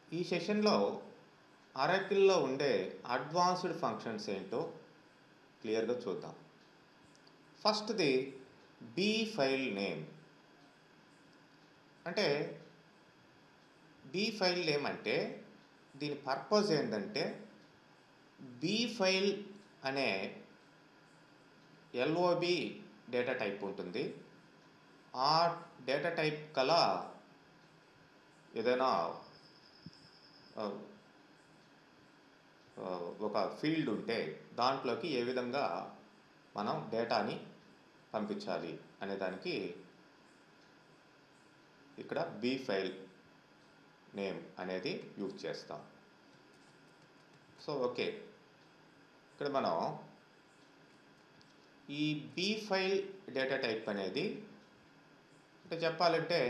ఈ సెషన్లో అరకిల్లో ఉండే అడ్వాన్స్డ్ ఫంక్షన్స్ ఏంటో క్లియర్గా చూద్దాం ఫస్ట్ది బీ ఫైల్ నేమ్ అంటే బీ ఫైల్ నేమ్ అంటే దీని పర్పస్ ఏంటంటే బీ ఫైల్ అనే ఎల్ఓబి డేటా టైప్ ఉంటుంది ఆ డేటా టైప్ కల ఏదైనా ఆ, ఆ, ఒక ఫీల్డ్ ఉంటే దాంట్లోకి ఏ విధంగా మనం డేటాని పంపించాలి అనే దానికి ఇక్కడ బీ ఫైల్ నేమ్ అనేది యూజ్ చేస్తాం సో ఓకే ఇక్కడ మనం ఈ బీ ఫైల్ డేటా టైప్ అనేది అంటే చెప్పాలంటే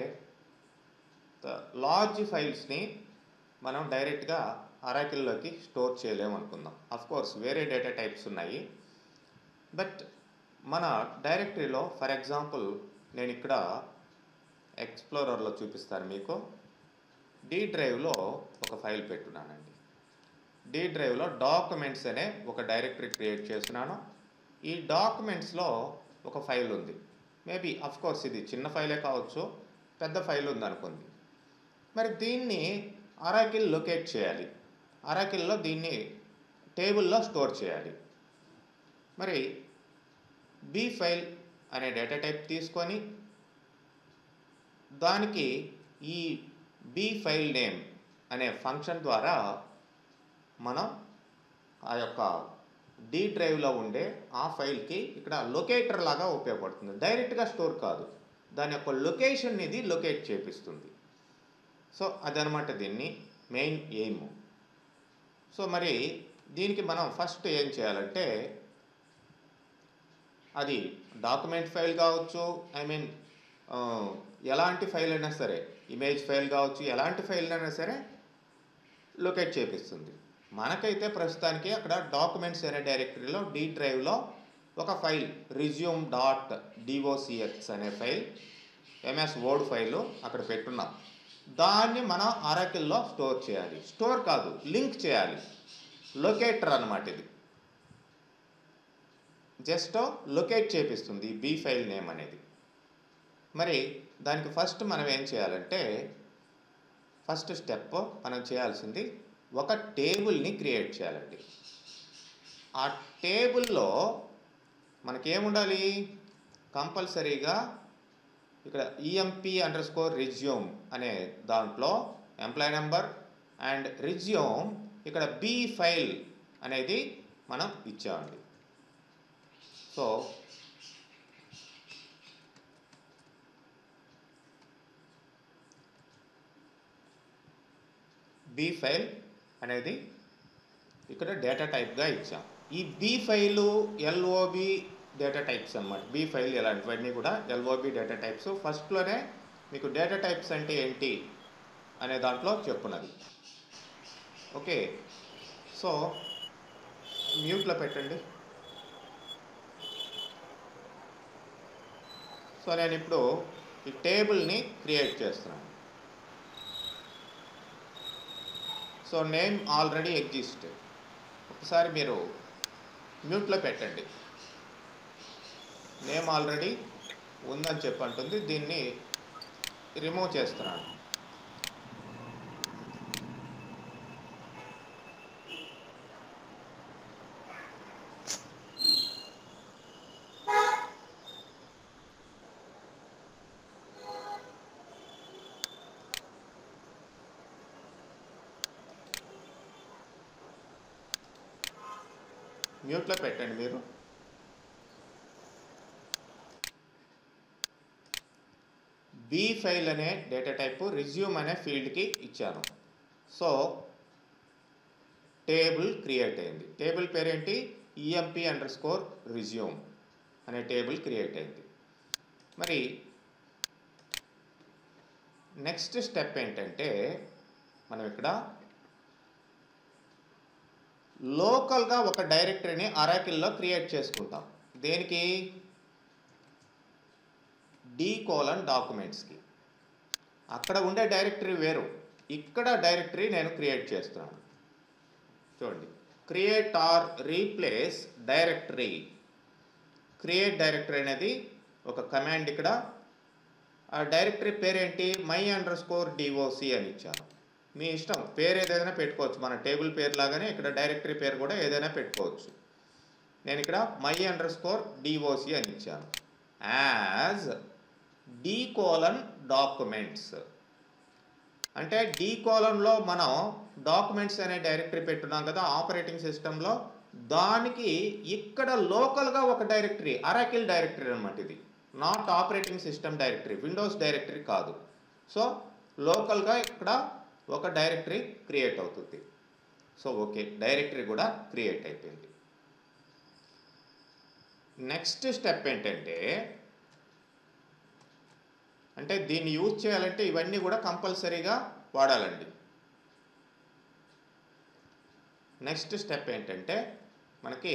లార్జ్ ఫైల్స్ని మనం డైరెక్ట్గా అరాకిల్లోకి స్టోర్ చేయలేము అనుకుందాం అఫ్ కోర్స్ వేరే డేటా టైప్స్ ఉన్నాయి బట్ మన డైరెక్టరీలో ఫర్ ఎగ్జాంపుల్ నేను ఇక్కడ ఎక్స్ప్లోరర్లో చూపిస్తాను మీకు డి డ్రైవ్లో ఒక ఫైల్ పెట్టున్నానండి డి డ్రైవ్లో డాక్యుమెంట్స్ అనే ఒక డైరెక్టరీ క్రియేట్ చేస్తున్నాను ఈ డాక్యుమెంట్స్లో ఒక ఫైల్ ఉంది మేబీ అఫ్ కోర్స్ ఇది చిన్న ఫైలే కావచ్చు పెద్ద ఫైల్ ఉంది అనుకుంది మరి దీన్ని అరాకిల్ లొకేట్ చేయాలి అరాకిల్లో దీన్ని టేబుల్లో స్టోర్ చేయాలి మరి బీ ఫైల్ అనే డేటా టైప్ తీసుకొని దానికి ఈ బీ ఫైల్ నేమ్ అనే ఫంక్షన్ ద్వారా మనం ఆ యొక్క డి డ్రైవ్లో ఉండే ఆ ఫైల్కి ఇక్కడ లొకేటర్ లాగా ఉపయోగపడుతుంది డైరెక్ట్గా స్టోర్ కాదు దాని యొక్క లొకేషన్ ఇది లొకేట్ చేపిస్తుంది సో అదనమాట దీన్ని మెయిన్ ఎయిమ్ సో మరి దీనికి మనం ఫస్ట్ ఏం చేయాలంటే అది డాక్యుమెంట్ ఫైల్ కావచ్చు ఐ మీన్ ఎలాంటి ఫైల్ అయినా సరే ఇమేజ్ ఫైల్ కావచ్చు ఎలాంటి ఫైల్ అయినా సరే లొకేట్ చేపిస్తుంది మనకైతే ప్రస్తుతానికి అక్కడ డాక్యుమెంట్స్ అనే డైరెక్టరీలో డి డ్రైవ్లో ఒక ఫైల్ రిజ్యూమ్ డాట్ డిఓసిఎక్స్ అనే ఫైల్ ఎంఎస్ వర్డ్ ఫైల్ అక్కడ పెట్టున్నాం దాన్ని మనం అరకిల్లో స్టోర్ చేయాలి స్టోర్ కాదు లింక్ చేయాలి లొకేటర్ అన్నమాట ఇది జస్ట్ లొకేట్ చేపిస్తుంది ఈ బీ ఫైల్ నేమ్ అనేది మరి దానికి ఫస్ట్ మనం ఏం చేయాలంటే ఫస్ట్ స్టెప్ మనం చేయాల్సింది ఒక టేబుల్ని క్రియేట్ చేయాలండి ఆ టేబుల్లో మనకేముండాలి కంపల్సరీగా ఇక్కడ ఈఎంపీ అండర్ స్కోర్ రిజ్యూమ్ అనే దాంట్లో ఎంప్లాయ్ నెంబర్ అండ్ రిజ్యూమ్ ఇక్కడ బీ ఫైల్ అనేది మనం ఇచ్చామండి సో బీ ఫైల్ అనేది ఇక్కడ డేటా టైప్గా ఇచ్చాం ఈ B file LOB data types అన్నమాట బీ ఫైల్ ఇలాంటివన్నీ కూడా ఎల్ఓబి డేటా టైప్స్ ఫస్ట్లోనే మీకు డేటా టైప్స్ అంటే ఏంటి అనే దాంట్లో చెప్పున్నది ఓకే సో మ్యూట్లో పెట్టండి సో నేను ఇప్పుడు ఈ టేబుల్ని క్రియేట్ చేస్తున్నాను సో నేమ్ ఆల్రెడీ ఎగ్జిస్ట్ ఒకసారి మీరు మ్యూట్లో పెట్టండి నేమ్ ఆల్రెడీ ఉందని చెప్పంటుంది దీన్ని రిమూవ్ చేస్తున్నాను మ్యూట్లో పెట్టండి మీరు బీ ఫైల్ అనే డేటా టైపు రిజ్యూమ్ అనే ఫీల్డ్కి ఇచ్చాను సో టేబుల్ క్రియేట్ అయింది టేబుల్ పేరేంటి ఈఎంపీ అండర్ స్కోర్ రిజ్యూమ్ అనే టేబుల్ క్రియేట్ అయింది మరి నెక్స్ట్ స్టెప్ ఏంటంటే మనం ఇక్కడ లోకల్గా ఒక డైరెక్టరీని అరాకిల్లో క్రియేట్ చేసుకుంటాం దేనికి డి కోలన్ డాక్యుమెంట్స్కి అక్కడ ఉండే డైరెక్టరీ వేరు ఇక్కడ డైరెక్టరీ నేను క్రియేట్ చేస్తున్నాను చూడండి create or replace directory create directory అనేది ఒక కమాండ్ ఇక్కడ ఆ డైరెక్టరీ పేరేంటి మై అండర్ స్కోర్ డిఓసి అని ఇచ్చాను మీ ఇష్టం పేరు ఏదైనా పెట్టుకోవచ్చు మన టేబుల్ పేరు లాగానే ఇక్కడ డైరెక్టరీ పేరు కూడా ఏదైనా పెట్టుకోవచ్చు నేను ఇక్కడ మై అండర్ స్కోర్ డిఓసి అని ఇచ్చాను యాజ్ డి కోలన్ డాక్యుమెంట్స్ అంటే డి కోలంలో మనం డాక్యుమెంట్స్ అనే డైరెక్టరీ పెట్టున్నాం కదా ఆపరేటింగ్ సిస్టంలో దానికి ఇక్కడ లోకల్గా ఒక డైరెక్టరీ అరాకిల్ డైరెక్టరీ అనమాట ఇది not operating system directory Windows directory కాదు సో లోకల్గా ఇక్కడ ఒక డైరెక్టరీ క్రియేట్ అవుతుంది సో ఓకే డైరెక్టరీ కూడా క్రియేట్ అయిపోయింది నెక్స్ట్ స్టెప్ ఏంటంటే అంటే దీన్ని యూజ్ చేయాలంటే ఇవన్నీ కూడా కంపల్సరీగా వాడాలండి నెక్స్ట్ స్టెప్ ఏంటంటే మనకి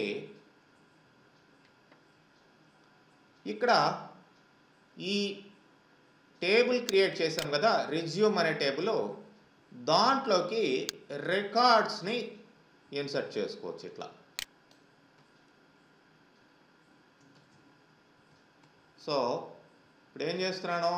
ఇక్కడ ఈ టేబుల్ క్రియేట్ చేసాం కదా రిజ్యూమ్ అనే టేబుల్ దాంట్లోకి రికార్డ్స్ని ఇన్సర్ట్ చేసుకోవచ్చు ఇట్లా సో ఇప్పుడు ఏం చేస్తున్నాను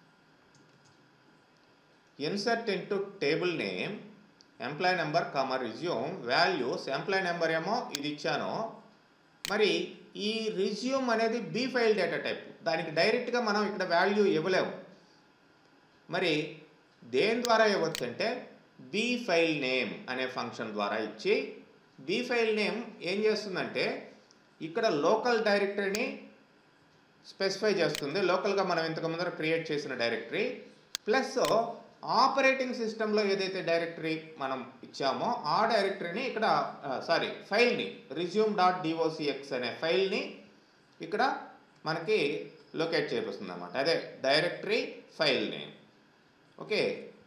insert into table name employee number comma resume values employee number ఏమో ఇది ఇచ్చాను మరి ఈ రిజ్యూమ్ అనేది బీ ఫైల్ డేటా టైప్ దానికి డైరెక్ట్గా మనం ఇక్కడ వాల్యూ ఇవ్వలేము మరి దేని ద్వారా ఇవ్వచ్చు అంటే బీ ఫైల్ నేమ్ అనే ఫంక్షన్ ద్వారా ఇచ్చి బీ ఫైల్ నేమ్ ఏం చేస్తుందంటే ఇక్కడ లోకల్ డైరెక్టరీని స్పెసిఫై చేస్తుంది లోకల్గా మనం ఇంతకు ముందర క్రియేట్ చేసిన డైరెక్టరీ ప్లస్ ఆపరేటింగ్ సిస్టంలో ఏదైతే డైరెక్టరీ మనం ఇచ్చామో ఆ డైరెక్టరీని ఇక్కడ సారీ ఫైల్ని రిజ్యూమ్ డాట్ డిఓసిఎక్స్ అనే ఫైల్ని ఇక్కడ మనకి లొకేట్ చేపిస్తుంది అనమాట అదే directory file name okay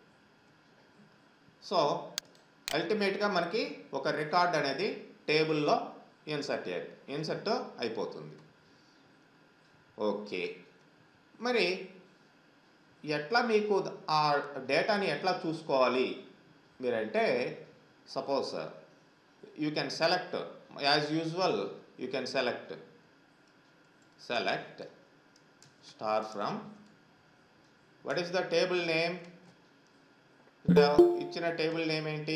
so అల్టిమేట్గా మనకి ఒక రికార్డ్ అనేది టేబుల్లో ఇన్సర్ట్ ఇన్సర్ట్ అయిపోతుంది ఓకే మరి ఎట్లా మీకు ఆ డేటాని ఎట్లా చూసుకోవాలి మీరంటే suppose you can select as usual you can select select star from what is the table name ఇక్కడ ఇచ్చిన టేబుల్ నేమ్ ఏంటి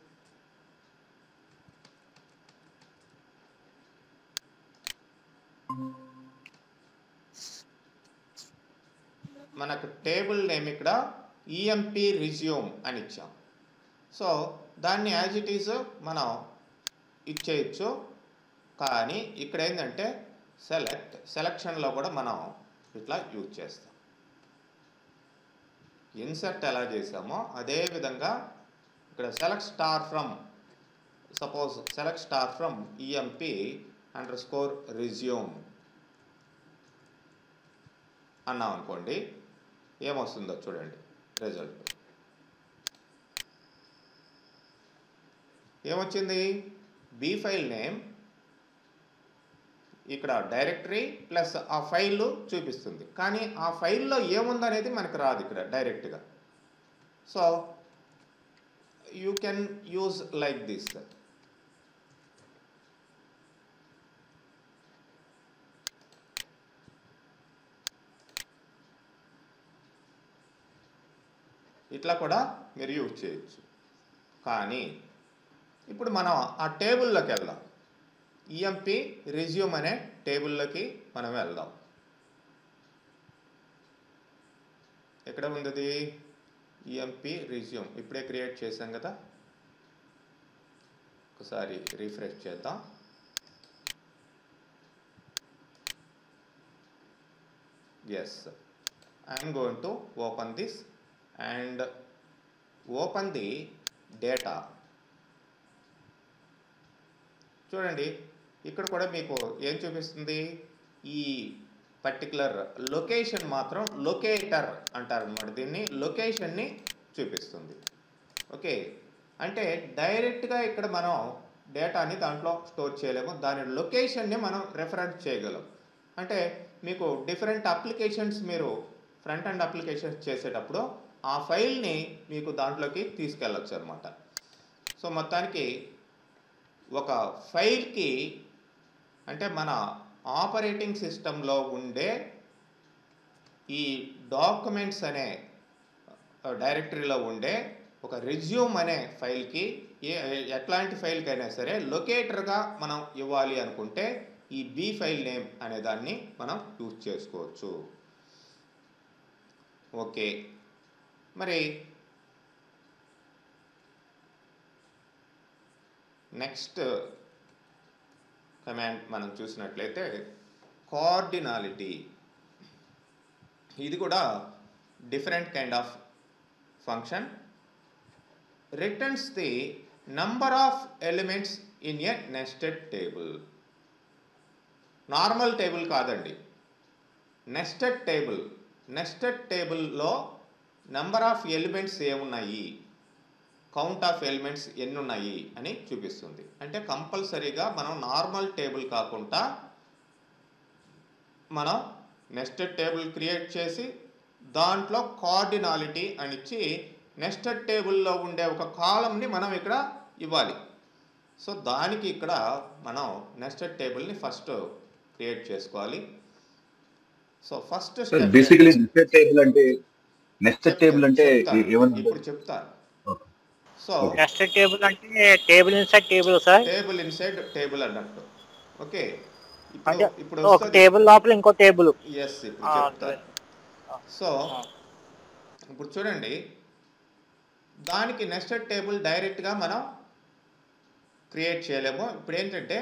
మనకు టేబుల్ నేమ్ ఇక్కడ ఈఎంపి రిజ్యూమ్ అని ఇచ్చాం సో దాన్ని యాజ్ ఇట్ ఈజ్ మనం ఇచ్చేయచ్చు కానీ ఇక్కడ ఏంటంటే సెలెక్ట్ సెలక్షన్లో కూడా మనం ఇట్లా యూజ్ చేస్తాం ఇన్సర్ట్ ఎలా చేసామో అదే విధంగా ఇక్కడ select star from suppose select star from EMP underscore resume అన్నాం అనుకోండి ఏమొస్తుందో చూడండి రిజల్ట్ ఏమొచ్చింది బీ ఫైల్ నేమ్ ఇక్కడ డైరెక్టరీ ప్లస్ ఆ ఫైల్ చూపిస్తుంది కానీ ఆ ఫైల్లో ఏముందనేది మనకు రాదు ఇక్కడ డైరెక్ట్గా so you can use like this ఇట్లా కూడా మీరు యూజ్ చేయొచ్చు కానీ ఇప్పుడు మనం ఆ టేబుల్లోకి వెళ్దాం ఈఎంపి రిజ్యూమ్ అనే టేబుల్లోకి మనం వెళ్దాం ఎక్కడ ఉంది ఈఎంపి రిజ్యూమ్ ఇప్పుడే క్రియేట్ చేశాం కదా ఒకసారి రీఫ్రెష్ చేద్దాం yes I'm going to open this and open the data చూడండి ఇక్కడ కూడా మీకు ఏం చూపిస్తుంది ఈ పర్టికులర్ లొకేషన్ మాత్రం లొకేటర్ అంటారు అనమాట దీన్ని లొకేషన్ని చూపిస్తుంది ఓకే అంటే డైరెక్ట్గా ఇక్కడ మనం డేటాని దాంట్లో స్టోర్ చేయలేము దాని లొకేషన్ని మనం రెఫరెన్స్ చేయగలం అంటే మీకు డిఫరెంట్ అప్లికేషన్స్ మీరు ఫ్రంట్ అండ్ అప్లికేషన్స్ చేసేటప్పుడు ఆ ఫైల్ని మీకు దాంట్లోకి తీసుకెళ్ళచ్చు అనమాట సో మొత్తానికి ఒక ఫైల్కి అంటే మన ఆపరేటింగ్ సిస్టంలో ఉండే ఈ డాక్యుమెంట్స్ అనే డైరెక్టరీలో ఉండే ఒక రెజ్యూమ్ అనే ఫైల్కి ఏ ఎట్లాంటి ఫైల్కైనా సరే లొకేటర్గా మనం ఇవ్వాలి అనుకుంటే ఈ బి ఫైల్ నేమ్ అనే దాన్ని మనం యూజ్ చేసుకోవచ్చు ఓకే మరి నెక్స్ట్ కమాండ్ మనం చూసినట్లయితే కోఆర్డినాలిటీ ఇది కూడా different kind of function returns the number of elements in a nested table normal table కాదండి నెస్టెడ్ టేబుల్ నెస్టెడ్ టేబుల్లో నెంబర్ ఆఫ్ ఎలిమెంట్స్ ఏమున్నాయి కౌంట్ ఆఫ్ ఎలిమెంట్స్ ఎన్ని ఉన్నాయి అని చూపిస్తుంది అంటే కంపల్సరీగా మనం నార్మల్ టేబుల్ కాకుండా మనం నెస్టెడ్ టేబుల్ క్రియేట్ చేసి దాంట్లో కార్డినాలిటీ అని ఇచ్చి నెస్టెడ్ టేబుల్లో ఉండే ఒక కాలంని మనం ఇక్కడ ఇవ్వాలి సో దానికి ఇక్కడ మనం నెస్టెడ్ టేబుల్ని ఫస్ట్ క్రియేట్ చేసుకోవాలి so first sir basically nested table అంటే నెస్టెడ్ టేబుల్ అంటే ఏమన్నా ఇప్పుడు చెప్తాను Okay. So Okay. Nested table అంటే table inside table sir table inside table అన్నట్టు ఓకే అంటే ఇప్పుడు ఇప్పుడు ఒక టేబుల్ లోపల ఇంకో టేబుల్ ఎస్ ఇప్పుడు చెప్తాను సో ఇప్పుడు చూడండి దానికి నెస్టెడ్ టేబుల్ డైరెక్ట్గా మనం క్రియేట్ చేయలేము ఇప్పుడు ఏంటంటే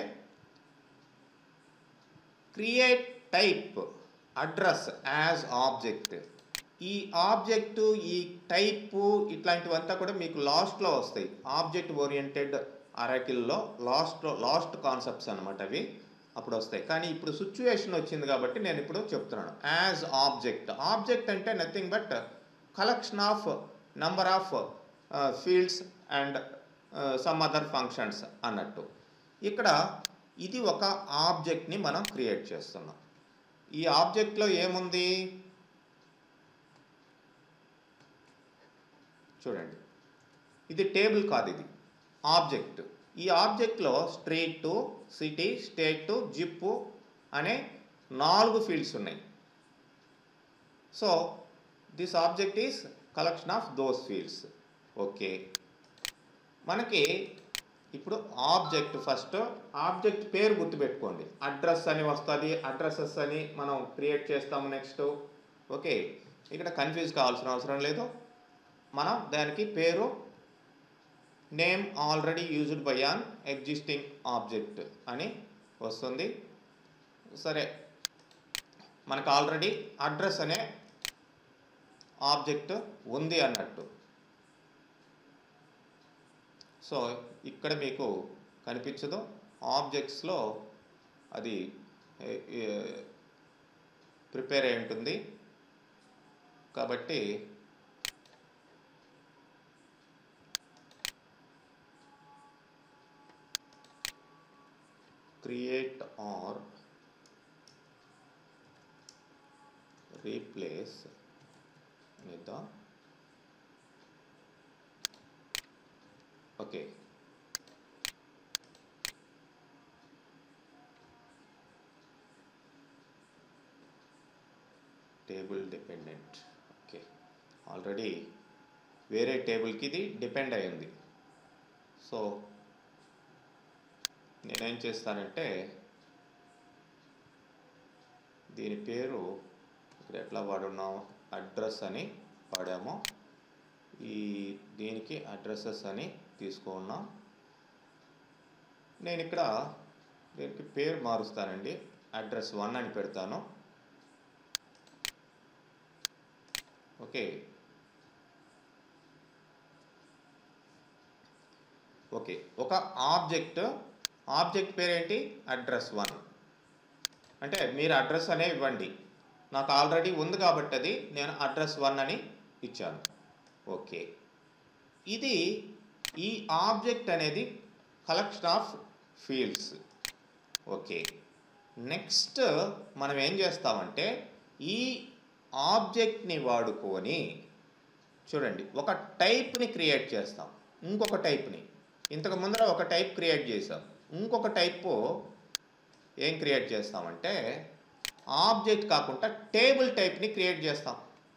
create type address as object ఈ ఆబ్జెక్టు ఈ టైపు ఇట్లాంటివంతా కూడా మీకు లాస్ట్లో వస్తాయి ఆబ్జెక్ట్ ఓరియంటెడ్ అరకిల్లో లాస్ట్లో లాస్ట్ కాన్సెప్ట్స్ అనమాట అవి అప్పుడు వస్తాయి కానీ ఇప్పుడు సిచ్యువేషన్ వచ్చింది కాబట్టి నేను ఇప్పుడు చెప్తున్నాను యాజ్ ఆబ్జెక్ట్ ఆబ్జెక్ట్ అంటే nothing but collection of number of fields and some other functions అన్నట్టు ఇక్కడ ఇది ఒక ఆబ్జెక్ట్ని మనం క్రియేట్ చేస్తున్నాం ఈ ఆబ్జెక్ట్లో ఏముంది చూడండి ఇది టేబుల్ కాదు ఇది ఆబ్జెక్ట్ ఈ ఆబ్జెక్ట్లో స్ట్రీట్ సిటీ స్టేట్ జిప్పు అనే నాలుగు ఫీల్డ్స్ ఉన్నాయి so this object is collection of those fields okay మనకి ఇప్పుడు ఆబ్జెక్ట్ ఫస్ట్ ఆబ్జెక్ట్ పేరు గుర్తుపెట్టుకోండి అడ్రస్ అని వస్తుంది అడ్రసెస్ అని మనం క్రియేట్ చేస్తాము నెక్స్ట్ ఓకే ఇక్కడ కన్ఫ్యూజ్ కావాల్సిన అవసరం లేదు మనం దానికి పేరు name already used by an existing object అని వస్తుంది సరే మనకు ఆల్రెడీ అడ్రస్ అనే ఆబ్జెక్ట్ ఉంది అన్నట్టు సో ఇక్కడ మీకు కనిపించదు ఆబ్జెక్ట్స్లో అది ప్రిపేర్ అయి ఉంటుంది కాబట్టి create or replace with the okay table dependent okay already వేరే టేబుల్కి ఇది డిపెండ్ అయ్యింది సో నేనేం చేస్తానంటే దీని పేరు ఇక్కడ ఎట్లా వాడున్నాం అడ్రస్ అని వాడాము ఈ దీనికి అడ్రసెస్ అని తీసుకున్నాం నేను ఇక్కడ దీనికి పేరు మారుస్తానండి అడ్రస్ వన్ అని పెడతాను ఓకే ఓకే ఒక ఆబ్జెక్ట్ ఆబ్జెక్ట్ పేరేంటి అడ్రస్ వన్ అంటే మీరు అడ్రస్ అనే ఇవ్వండి నాకు ఆల్రెడీ ఉంది కాబట్టి అది నేను అడ్రస్ వన్ అని ఇచ్చాను ఓకే ఇది ఈ ఆబ్జెక్ట్ అనేది collection of fields okay next మనం ఏం చేస్తామంటే ఈ ఆబ్జెక్ట్ని వాడుకొని చూడండి ఒక టైప్ని క్రియేట్ చేస్తాం ఇంకొక టైప్ని ఇంతకు ముందర ఒక టైప్ క్రియేట్ చేసాం ఇంకొక టైప్ ఏం క్రియేట్ చేస్తామంటే ఆబ్జెక్ట్ కాకుండా టేబుల్ టైప్ని క్రియేట్ చేస్తాం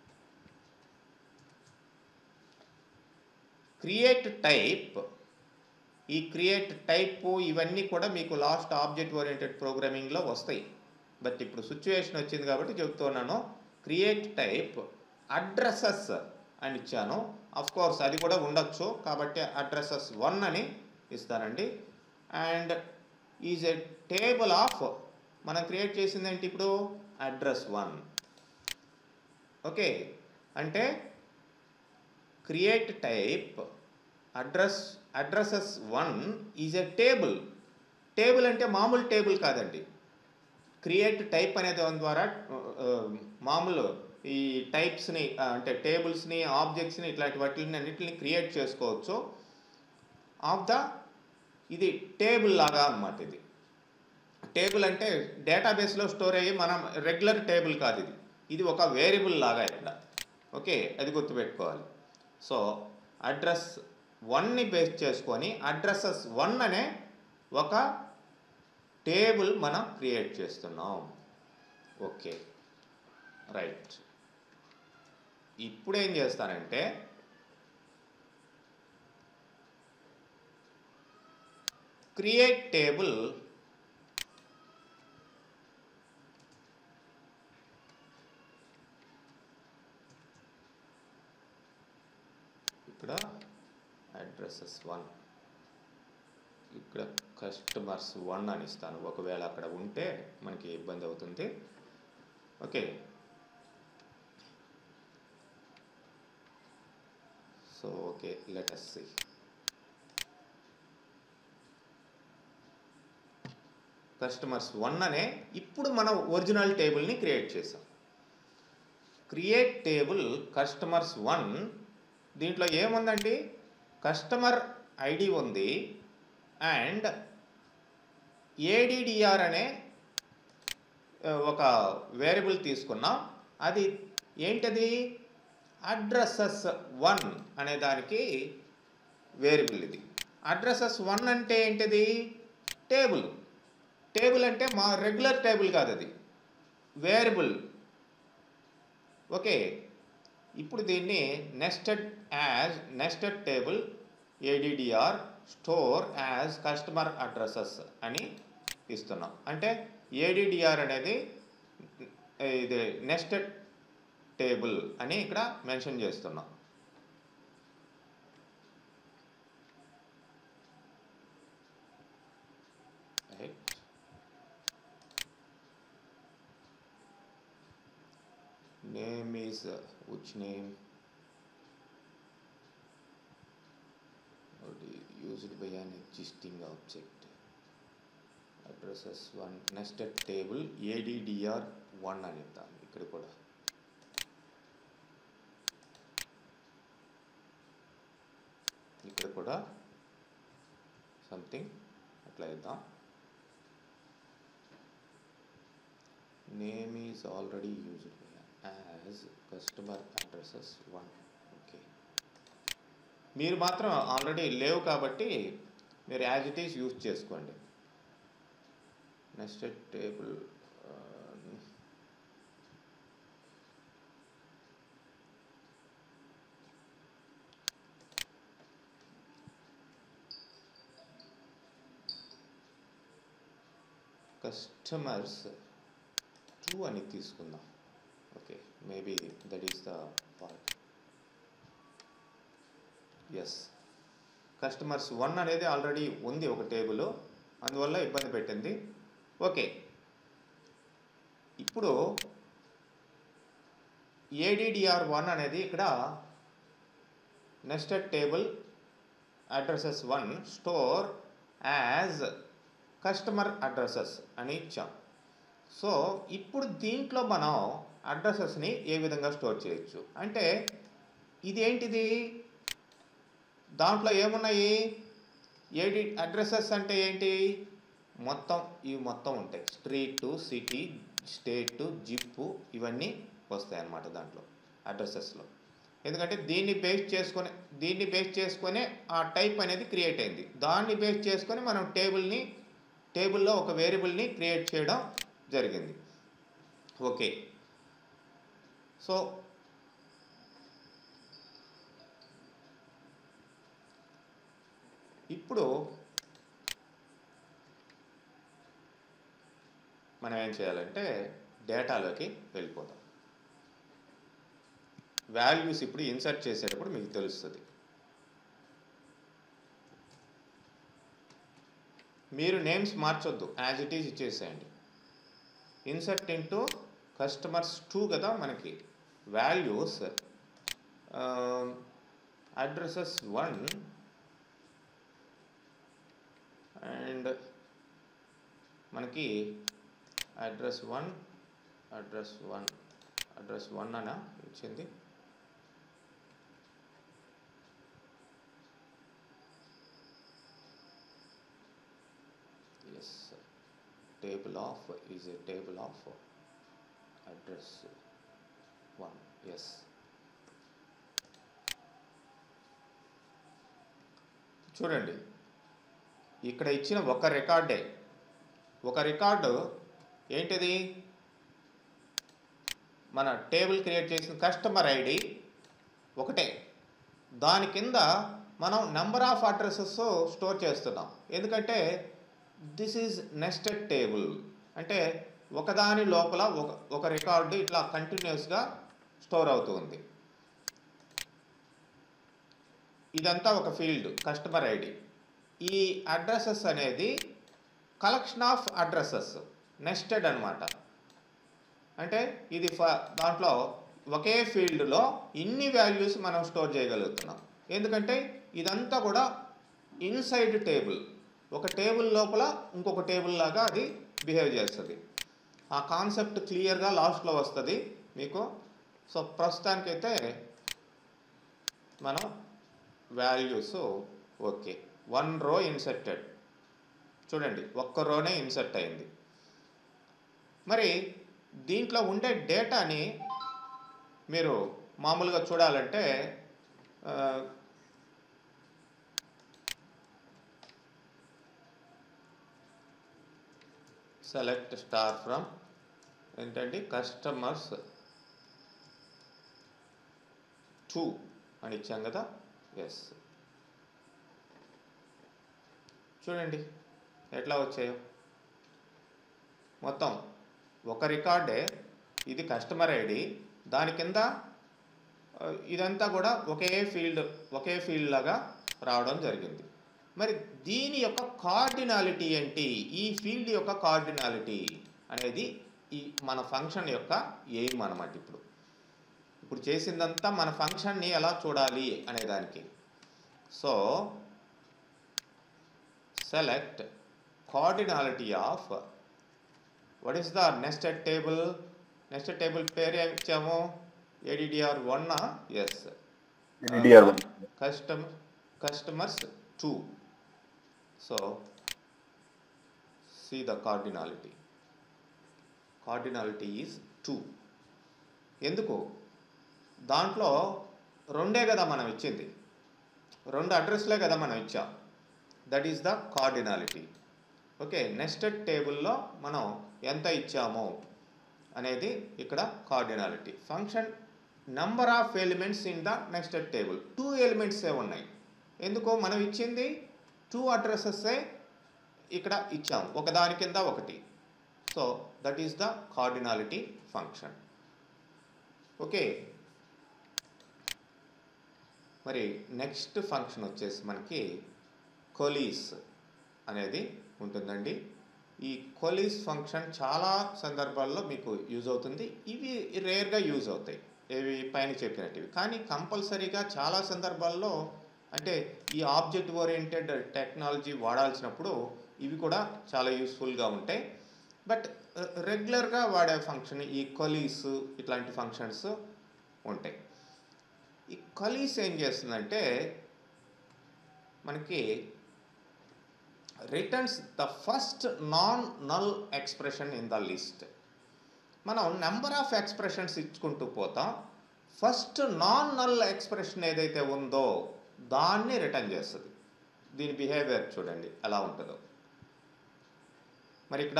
క్రియేట్ టైప్ ఈ క్రియేట్ టైప్ ఇవన్నీ కూడా మీకు లాస్ట్ ఆబ్జెక్ట్ ఓరియంటెడ్ ప్రోగ్రామింగ్లో వస్తాయి బట్ ఇప్పుడు సిచ్యువేషన్ వచ్చింది కాబట్టి చెప్తున్నాను క్రియేట్ టైప్ అడ్రసెస్ అని ఇచ్చాను అఫ్ కోర్స్ అది కూడా ఉండొచ్చు కాబట్టి అడ్రసెస్ వన్ అని ఇస్తానండి and is a table of మనం క్రియేట్ చేసింది ఏంటి ఇప్పుడు అడ్రస్ వన్ ఓకే అంటే create type address addresses one is a table table అంటే మామూలు టేబుల్ కాదండి క్రియేట్ టైప్ అనే దాని ద్వారా ఆ, మామూలు ఈ టైప్స్ని ఆ, అంటే టేబుల్స్ని ఆబ్జెక్ట్స్ని ఇట్లాంటి వాటిని అన్నిటిని క్రియేట్ చేసుకోవచ్చు ఆఫ్ ద ఇది టేబుల్ లాగా అన్నమాట ఇది టేబుల్ అంటే డేటాబేస్లో స్టోర్ అయ్యి మనం రెగ్యులర్ టేబుల్ కాదు ఇది ఇది ఒక వేరియబుల్ లాగా ఇక్కడ ఓకే అది గుర్తుపెట్టుకోవాలి సో అడ్రస్ వన్ని బేస్ చేసుకొని అడ్రసెస్ వన్ అనే ఒక టేబుల్ మనం క్రియేట్ చేస్తున్నాం ఓకే రైట్ ఇప్పుడు ఏం చేస్తానంటే క్రియేట్ టేబుల్ ఇక్కడ అడ్రసెస్ వన్ ఇక్కడ కస్టమర్స్ వన్ అని ఇస్తాను ఒకవేళ అక్కడ ఉంటే మనకి ఇబ్బంది అవుతుంది okay so okay let's see customers one అనే ఇప్పుడు మనం ఒరిజినల్ టేబుల్ని క్రియేట్ చేసాం క్రియేట్ టేబుల్ కస్టమర్స్ వన్ దీంట్లో ఏముందండి కస్టమర్ ఐడి ఉంది అండ్ ఏడిడిఆర్ అనే ఆ, ఒక వేరియబుల్ తీసుకున్నాం అది ఏంటది అడ్రసెస్ వన్ అనే దానికి వేరియబుల్ ఇది అడ్రసెస్ వన్ అంటే ఏంటిది టేబుల్ టేబుల్ అంటే మా రెగ్యులర్ టేబుల్ కాదు అది వేరియబుల్ ఓకే ఇప్పుడు దీన్ని nested as nested table ADDR store as customer addresses అని ఇస్తున్నాం అంటే ఏడిడిఆర్ అనేది ఇది నెస్టెడ్ టేబుల్ అని ఇక్కడ మెన్షన్ చేస్తున్నాం Right. name is uh, which name already used by an existing object addresses one nested table addr 1 అని ఇద్దాం ఇక్కడ కూడా ఇక్కడ కూడా సంథింగ్ అట్లా ఇద్దాం name is already used as customer addresses one okay మీరు మాత్రం ఆల్రెడీ లేవు కాబట్టి మీరు యాజ్ ఇట్ ఈస్ యూజ్ చేసుకోండి నెక్స్ట్ టేబుల్ కస్టమర్స్ టూ అని తీసుకుందాం okay maybe that is the part yes customers one అనేది ఆల్రెడీ ఉంది ఒక టేబుల్ అందువల్ల ఇబ్బంది పెట్టింది ఓకే ఇప్పుడు ఏడిడిఆర్ వన్ అనేది ఇక్కడ nested table addresses one store as customer addresses అని ఇచ్చాం సో ఇప్పుడు దీంట్లో మనం అడ్రసెస్ని ఏ విధంగా స్టోర్ చేయొచ్చు అంటే ఇదేంటిది దాంట్లో ఏమున్నాయి ఏడి అడ్రసెస్ అంటే ఏంటి మొత్తం ఇవి మొత్తం ఉంటాయి స్ట్రీట్ సిటీ స్టేట్ జిప్పు ఇవన్నీ వస్తాయి అన్నమాట దాంట్లో అడ్రసెస్లో ఎందుకంటే దీన్ని బేస్ చేసుకొని దీన్ని బేస్ చేసుకొని ఆ టైప్ అనేది క్రియేట్ అయింది దాన్ని బేస్ చేసుకొని మనం టేబుల్ని టేబుల్లో ఒక వేరియబుల్ని క్రియేట్ చేయడం జరిగింది ఓకే సో ఇప్పుడు మనం ఏం చేయాలంటే డేటాలోకి వెళ్ళిపోతాం వాల్యూస్ ఇప్పుడు ఇన్సర్ట్ చేసేటప్పుడు మీకు తెలుస్తుంది మీరు నేమ్స్ మార్చొద్దు యాజ్ ఇట్ ఈజ్ ఇచ్చేసేయండి ఇన్సర్ట్ ఇంటూ కస్టమర్స్ టూ కదా మనకి వాల్యూస్ అడ్రసెస్ వన్ అండ్ మనకి address one address one address one అనా ఇచ్చింది yes table of is a table of address one yes చూడండి ఇక్కడ ఇచ్చిన ఒక రికార్డే ఒక రికార్డు ఏంటిది మన టేబుల్ క్రియేట్ చేసిన కస్టమర్ ఐడి ఒకటే దాని కింద మనం నెంబర్ ఆఫ్ అడ్రసెస్ స్టోర్ చేస్తున్నాం ఎందుకంటే దిస్ ఈజ్ నెస్టెడ్ టేబుల్ అంటే ఒకదాని లోపల ఒక ఒక రికార్డు ఇట్లా కంటిన్యూస్గా స్టోర్ అవుతుంది ఇదంతా ఒక ఫీల్డ్ కస్టమర్ ఐడి ఈ అడ్రసెస్ అనేది కలెక్షన్ ఆఫ్ అడ్రసెస్ నెస్టెడ్ అనమాట అంటే ఇది ఫ దాంట్లో ఒకే ఫీల్డ్లో ఇన్ని వాల్యూస్ మనం స్టోర్ చేయగలుగుతున్నాం ఎందుకంటే ఇదంతా కూడా ఇన్సైడ్ టేబుల్ ఒక టేబుల్ లోపల ఇంకొక టేబుల్ లాగా అది బిహేవ్ చేస్తుంది ఆ కాన్సెప్ట్ క్లియర్గా లాస్ట్లో వస్తుంది మీకు సో ప్రస్తుతానికైతే మనం values okay one row inserted చూడండి ఒక్క రోనే ఇన్సర్ట్ అయింది మరి దీంట్లో ఉండే డేటాని మీరు మామూలుగా చూడాలంటే ఆ, సెలెక్ట్ స్టార్ ఫ్రమ్ ఏంటంటే కస్టమర్స్ టూ అని ఇచ్చాం కదా ఎస్ చూడండి ఎట్లా వచ్చాయో మొత్తం ఒక రికార్డే ఇది కస్టమర్ ఐడి దాని కింద ఆ, ఇదంతా కూడా ఒకే ఫీల్డ్ ఒకే ఫీల్డ్ లాగా రావడం జరిగింది మరి దీని యొక్క కార్డినాలిటీ ఏంటి ఈ ఫీల్డ్ యొక్క కార్డినాలిటీ అనేది ఈ మన ఫంక్షన్ యొక్క ఎయిమ్ అనమాట ఇప్పుడు ఇప్పుడు చేసిందంతా మన ఫంక్షన్ని ఎలా చూడాలి అనే దానికి so select cardinality of what is the nested table nested table పేరు ఏమి ఇచ్చాము ADDR one yes DDR one. Custom customers two so see the cardinality cardinality is two ఎందుకు దాంట్లో రెండే కదా మనం ఇచ్చింది రెండు అడ్రస్లే కదా మనం ఇచ్చాం that is the cardinality okay nested టేబుల్లో మనం ఎంత ఇచ్చామో అనేది ఇక్కడ cardinality function number of elements in the nested table two ఎలిమెంట్సే ఉన్నాయి ఎందుకో మనం ఇచ్చింది టూ అడ్రసెస్సే ఇక్కడ ఇచ్చాం ఒకదాని కింద ఒకటి so that is the cardinality function okay మరి నెక్స్ట్ ఫంక్షన్ వచ్చేసి మనకి కొలీస్ అనేది ఉంటుందండి ఈ కొలీస్ ఫంక్షన్ చాలా సందర్భాల్లో మీకు యూజ్ అవుతుంది ఇవి రేర్గా యూజ్ అవుతాయి ఇవి పైన చెప్పినట్టువి కానీ కంపల్సరీగా చాలా సందర్భాల్లో అంటే ఈ ఆబ్జెక్ట్ ఓరియంటెడ్ టెక్నాలజీ వాడాల్సినప్పుడు ఇవి కూడా చాలా యూస్ఫుల్గా ఉంటాయి బట్ రెగ్యులర్గా వాడే ఫంక్షన్ ఈ కొలీస్ ఇట్లాంటి ఫంక్షన్స్ ఉంటాయి ఈ కొలీస్ ఏం చేస్తుందంటే మనకి returns the first non null expression in the list మనం నెంబర్ ఆఫ్ ఎక్స్ప్రెషన్స్ ఇచ్చుకుంటూ పోతాం ఫస్ట్ నాన్ నల్ ఎక్స్ప్రెషన్ ఏదైతే ఉందో దాన్ని రిటర్న్ చేస్తుంది దీని బిహేవియర్ చూడండి ఎలా ఉంటుందో మరి ఇక్కడ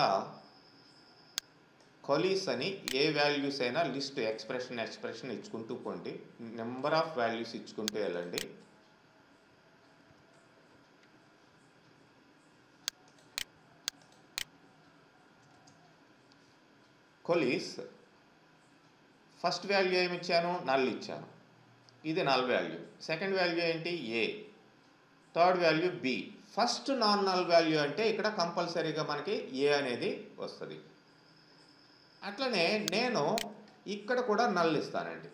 కొలీస్ అని ఏ వాల్యూస్ అయినా లిస్ట్ ఎక్స్ప్రెషన్ ఎక్స్ప్రెషన్ ఇచ్చుకుంటూ పోండి నెంబర్ ఆఫ్ వాల్యూస్ ఇచ్చుకుంటూ వెళ్ళండి కొలీస్ ఫస్ట్ వాల్యూ ఏమి ఇచ్చాను నల్ ఇచ్చాను ఇది నల్ వాల్యూ సెకండ్ వాల్యూ ఏంటి A third value B first non null value అంటే ఇక్కడ కంపల్సరీగా మనకి ఏ అనేది వస్తుంది అట్లనే నేను ఇక్కడ కూడా నల్ ఇస్తానండి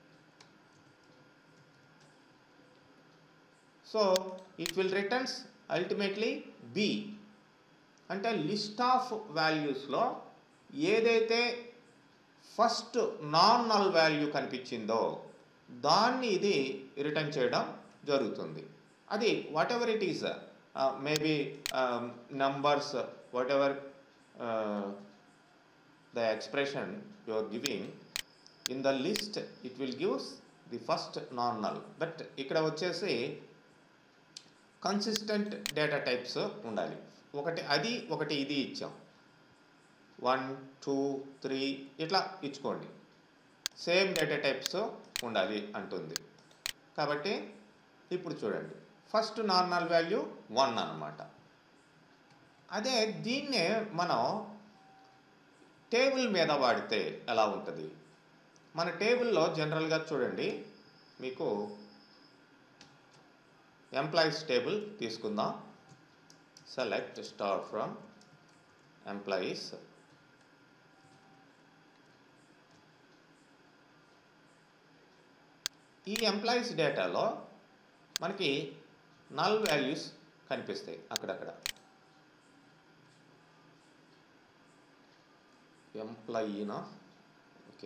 so it will returns ultimately B అంటే లిస్ట్ ఆఫ్ వాల్యూస్లో ఏదైతే ఫస్ట్ నాన్ నల్ వాల్యూ కనిపించిందో దాన్ని ఇది రిటర్న్ చేయడం జరుగుతుంది అది whatever it is maybe numbers whatever the expression you are giving in the list it will gives the first non null but ఇక్కడ వచ్చేసి కన్సిస్టెంట్ డేటా టైప్స్ ఉండాలి ఒకటి అది ఒకటి ఇది ఇచ్చాం వన్ టూ త్రీ ఇట్లా ఇచ్చుకోండి సేమ్ డేటా టైప్స్ ఉండాలి అంటుంది కాబట్టి ఇప్పుడు చూడండి ఫస్ట్ నార్మల్ వాల్యూ వన్ అన్నమాట అదే దీన్నే మనం టేబుల్ మీద వాడితే ఎలా ఉంటుంది మన టేబుల్లో జనరల్గా చూడండి మీకు ఎంప్లాయీస్ టేబుల్ తీసుకుందాం సెలెక్ట్ స్టార్ ఫ్రమ్ ఎంప్లాయీస్ ఈ ఎంప్లాయీస్ డేటాలో మనకి నల్ వాల్యూస్ కనిపిస్తాయి అక్కడక్కడ ఎంప్లాయీనా ఓకే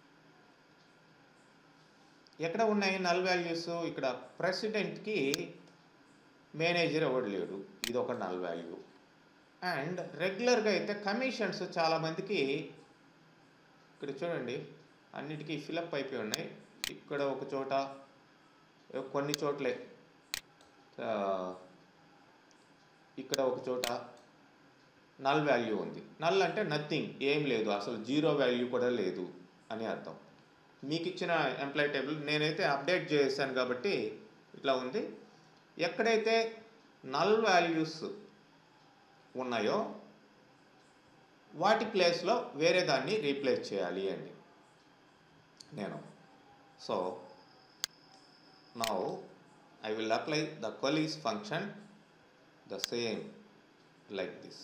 ఎక్కడ ఉన్నాయి నల్ వాల్యూస్ ఇక్కడ ప్రెసిడెంట్కి మేనేజర్ ఎవడు లేడు ఇది ఒక నల్ వాల్యూ అండ్ రెగ్యులర్గా అయితే కమిషన్స్ చాలామందికి ఇక్కడ చూడండి అన్నిటికీ ఫిలప్ అయిపోయి ఉన్నాయి ఇక్కడ ఒక చోట కొన్ని చోట్లే ఆ, ఇక్కడ ఒక చోట నల్ వాల్యూ ఉంది నల్ అంటే నథింగ్ ఏం లేదు అసలు జీరో వాల్యూ కూడా లేదు అని అర్థం మీకు ఇచ్చిన ఎంప్లాయ్ టేబుల్ నేనైతే అప్డేట్ చేశాను కాబట్టి ఇట్లా ఉంది ఎక్కడైతే నల్ వాల్యూస్ ఉన్నాయో వాటి ప్లేస్లో వేరే దాన్ని రీప్లేస్ చేయాలి అండి నేను so now I will apply the coalesce function the same like this.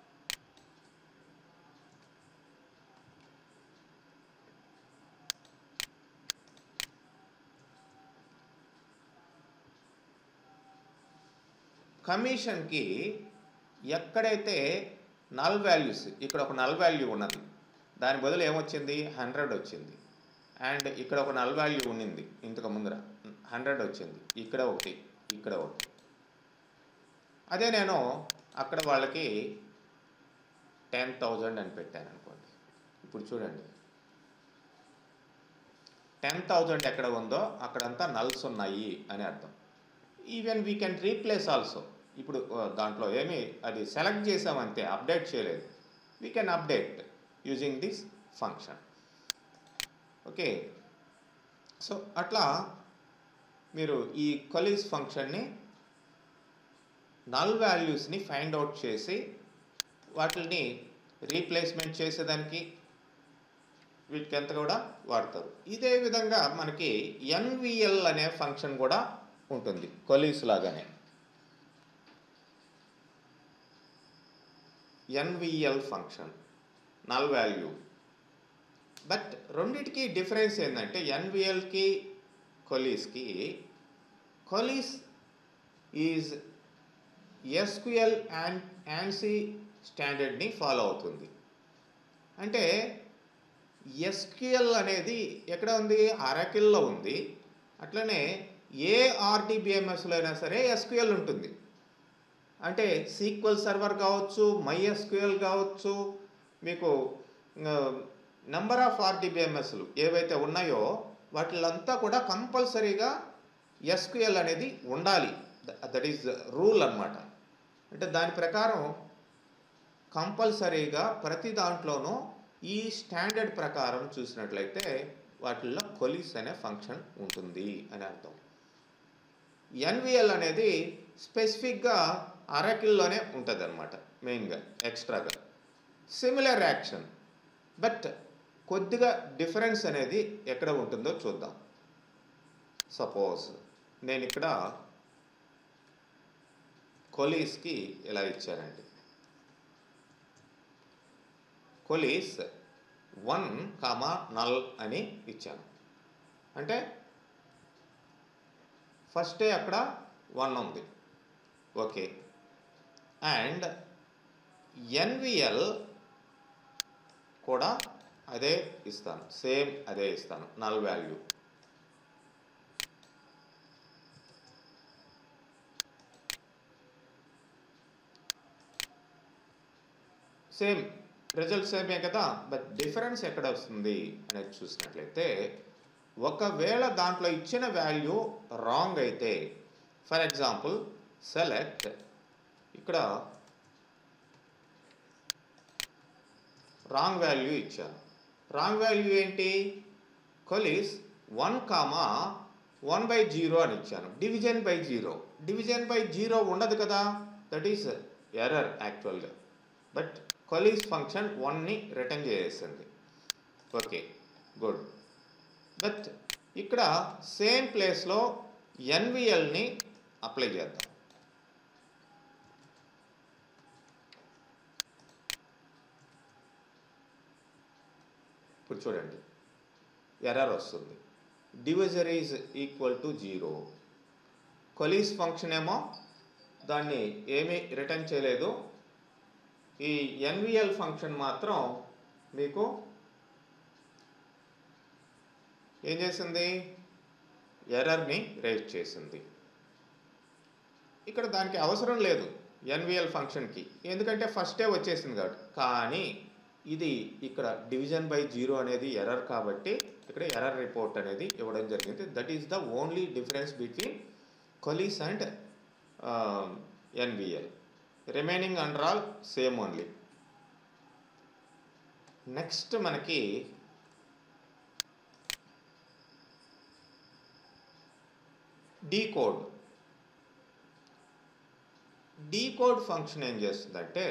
కమిషన్కి ఎక్కడైతే నల్ వాల్యూస్ ఇక్కడ ఒక నల్ వాల్యూ ఉన్నది దాని బదులు ఏమొచ్చింది హండ్రెడ్ వచ్చింది అండ్ ఇక్కడ ఒక నల్ వాల్యూ ఉన్నింది ఇంతకు ముందర హండ్రెడ్ వచ్చింది ఇక్కడ ఒకటి ఇక్కడ ఒకటి అదే నేను అక్కడ వాళ్ళకి టెన్ థౌజండ్ అని పెట్టాను అనుకోండి ఇప్పుడు చూడండి టెన్ థౌజండ్ ఎక్కడ ఉందో అక్కడంతా నల్స్ ఉన్నాయి అని అర్థం even we can replace also ఇప్పుడు ఆ, దాంట్లో ఏమి అది సెలెక్ట్ చేసామంతే అప్డేట్ చేయలేదు we can update using this function okay so అట్లా మీరు ఈ కొలీస్ ఫంక్షన్ని నల్ వాల్యూస్ని ఫైండ్ అవుట్ చేసి వాటిని రీప్లేస్మెంట్ చేసేదానికి వీటికి ఎంత కూడా వాడతారు ఇదే విధంగా మనకి ఎన్విఎల్ అనే ఫంక్షన్ కూడా ఉంటుంది కొలీస్ లాగానే NVL function null value but రెండిటికి డిఫరెన్స్ ఏంటంటే ఎన్విఎల్కి కొలీస్కి coalesce is SQL and ANSI స్టాండర్డ్ని ఫాలో అవుతుంది అంటే ఎస్క్యూఎల్ అనేది ఎక్కడ ఉంది అరకిల్లో ఉంది అట్లనే ఏ ఆర్టీబిఎంఎస్లో అయినా సరే ఎస్క్యూఎల్ ఉంటుంది అంటే సీక్వెల్ సర్వర్ కావచ్చు మై ఎస్క్యూఎల్ కావచ్చు మీకు నెంబర్ ఆఫ్ ఆర్టీబిఎంఎస్లు ఏవైతే ఉన్నాయో వాటిలంతా కూడా కంపల్సరీగా ఎస్క్యూఎల్ అనేది ఉండాలి దట్ ఈస్ రూల్ అన్నమాట అంటే దాని ప్రకారం కంపల్సరీగా ప్రతి దాంట్లోనూ ఈ స్టాండర్డ్ ప్రకారం చూసినట్లయితే వాటిల్లో కొలీస్ అనే ఫంక్షన్ ఉంటుంది అని అర్థం ఎన్విఎల్ అనేది స్పెసిఫిక్గా అరకిల్లోనే ఉంటుంది అనమాట మెయిన్గా ఎక్స్ట్రాగా సిమిలర్ యాక్షన్ బట్ కొద్దిగా డిఫరెన్స్ అనేది ఎక్కడ ఉంటుందో చూద్దాం సపోజ్ నేను ఇక్కడ కొలీస్కి ఇలా ఇచ్చానండి కొలీస్ వన్ కామా నల్ అని ఇచ్చాను అంటే ఫస్టే అక్కడ వన్ ఉంది ఓకే అండ్ ఎన్విఎల్ కూడా అదే ఇస్తాను సేమ్ అదే ఇస్తాను నల్ వాల్యూ సేమ్ రిజల్ట్ సేమే కదా బట్ డిఫరెన్స్ ఎక్కడ వస్తుంది అనేది చూసినట్లయితే ఒకవేళ దాంట్లో ఇచ్చిన వాల్యూ రాంగ్ అయితే ఫర్ ఎగ్జాంపుల్ సెలెక్ట్ ఇక్కడ రాంగ్ వాల్యూ ఇచ్చాను రాంగ్ వాల్యూ ఏంటి coalesce one comma one by zero అని ఇచ్చాను division by zero division by zero ఉండదు కదా దట్ ఈస్ ఎర్రర్ యాక్చువల్గా బట్ కొలీస్ ఫంక్షన్ వన్ని రిటర్న్ చేసేసింది ఓకే గుడ్ బట్ ఇక్కడ సేమ్ ప్లేస్లో ఎన్విఎల్ని అప్లై చేద్దాం ఇప్పుడు చూడండి ఎర్రర్ వస్తుంది divisor is equal to zero coalesce function ఏమో దాన్ని ఏమీ రిటర్న్ చేయలేదు ఈ ఎన్విఎల్ ఫంక్షన్ మాత్రం మీకు ఏం చేసింది ఎర్రర్ని రేజ్ చేసింది ఇక్కడ దానికి అవసరం లేదు ఎన్విఎల్ ఫంక్షన్కి ఎందుకంటే ఫస్టే వచ్చేసింది కాబట్టి కానీ ఇది ఇక్కడ డివిజన్ బై జీరో అనేది ఎర్రర్ కాబట్టి ఇక్కడ ఎర్రర్ రిపోర్ట్ అనేది ఇవ్వడం జరిగింది that is the only difference between coalesce and NVL remaining under all same only next మనకి డీకోడ్ డీకోడ్ ఫంక్షన్ ఏం చేస్తుందంటే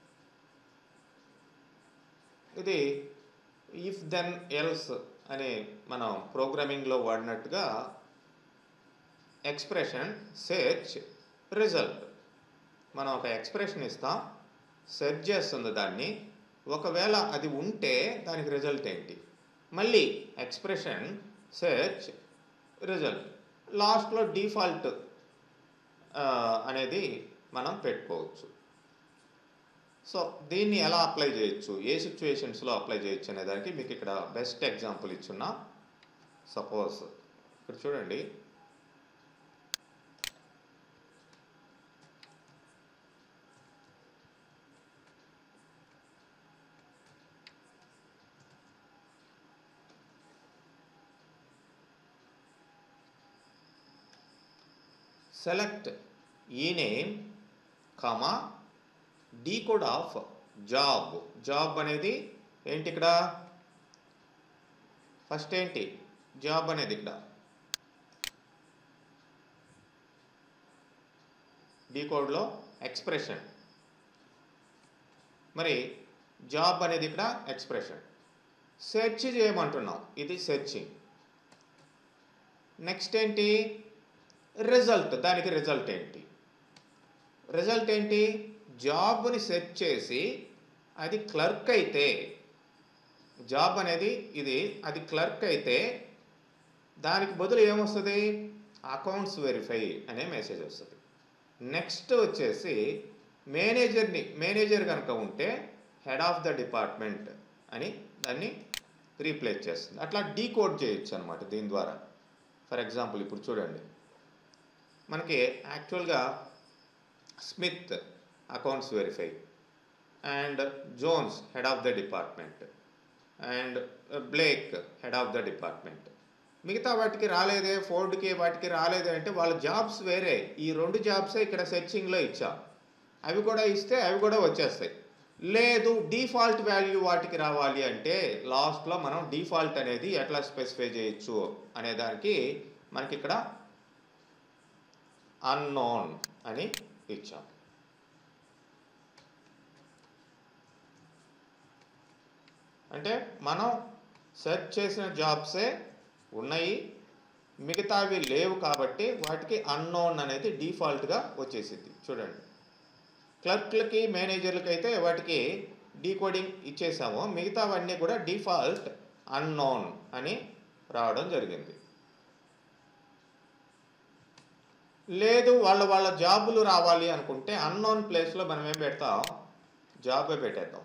ఇది ఇఫ్ దెన్ ఎల్స్ అనే మనం ప్రోగ్రామింగ్లో వాడినట్టుగా ఎక్స్ప్రెషన్ సెర్చ్ రిజల్ట్ మనం ఒక ఎక్స్ప్రెషన్ ఇస్తాం సెర్చ్ చేస్తుంది దాన్ని ఒకవేళ అది ఉంటే దానికి రిజల్ట్ ఏంటి మళ్ళీ ఎక్స్ప్రెషన్ సెర్చ్ రిజల్ట్ లాస్ట్లో డిఫాల్ట్ అనేది మనం పెట్టుకోవచ్చు సో దీన్ని ఎలా అప్లై చేయొచ్చు ఏ సిచ్యువేషన్స్లో అప్లై చేయొచ్చు అనే దానికి మీకు ఇక్కడ బెస్ట్ ఎగ్జాంపుల్ ఇచ్చున్నా సపోజ్ ఇక్కడ చూడండి సెలెక్ట్ ఈ name comma decode of job job అనేది ఏంటి ఇక్కడ ఫస్ట్ ఏంటి జాబ్ అనేది ఇక్కడ డీకోడ్లో ఎక్స్ప్రెషన్ మరి జాబ్ అనేది ఇక్కడ ఎక్స్ప్రెషన్ సెర్చ్ చేయమంటున్నాం ఇది సెర్చింగ్ నెక్స్ట్ ఏంటి రిజల్ట్ దానికి రిజల్ట్ ఏంటి రిజల్ట్ ఏంటి జాబ్ని సెర్చ్ చేసి అది క్లర్క్ అయితే జాబ్ అనేది ఇది అది క్లర్క్ అయితే దానికి బదులు ఏమొస్తుంది అకౌంట్స్ వెరిఫై అనే మెసేజ్ వస్తుంది నెక్స్ట్ వచ్చేసి మేనేజర్ని మేనేజర్ కనుక ఉంటే హెడ్ ఆఫ్ ద డిపార్ట్మెంట్ అని దాన్ని రీప్లేస్ చేస్తుంది అట్లా డీకోడ్ చేయొచ్చు అనమాట దీని ద్వారా ఫర్ ఎగ్జాంపుల్ ఇప్పుడు చూడండి మనకి యాక్చువల్గా Smith accounts verify and Jones head of the department and Blake head of the department మిగతా వాటికి రాలేదే ఫోర్డ్కి వాటికి రాలేదే అంటే వాళ్ళ జాబ్స్ వేరే ఈ రెండు జాబ్సే ఇక్కడ సెర్చింగ్లో ఇచ్చాం అవి కూడా ఇస్తే అవి కూడా వచ్చేస్తాయి లేదు డిఫాల్ట్ వాల్యూ వాటికి రావాలి అంటే లాస్ట్లో మనం డిఫాల్ట్ అనేది ఎట్లా స్పెసిఫై చేయొచ్చు అనే దానికి మనకి ఇక్కడ అన్నోన్ అని ఇచ్చాం అంటే మనం సెర్చ్ చేసిన జాబ్సే ఉన్నాయి మిగతావి లేవు కాబట్టి వాటికి అన్నోన్ అనేది డిఫాల్ట్గా వచ్చేసింది చూడండి క్లర్క్లకి మేనేజర్లకి అయితే వాటికి డీకోడింగ్ ఇచ్చేసాము మిగతావన్నీ కూడా డిఫాల్ట్ అన్నోన్ అని రావడం జరిగింది లేదు వాళ్ళ వాళ్ళ జాబులు రావాలి అనుకుంటే అన్నోన్ ప్లేస్లో మనం ఏం పెడతాం జాబే పెట్టేద్దాం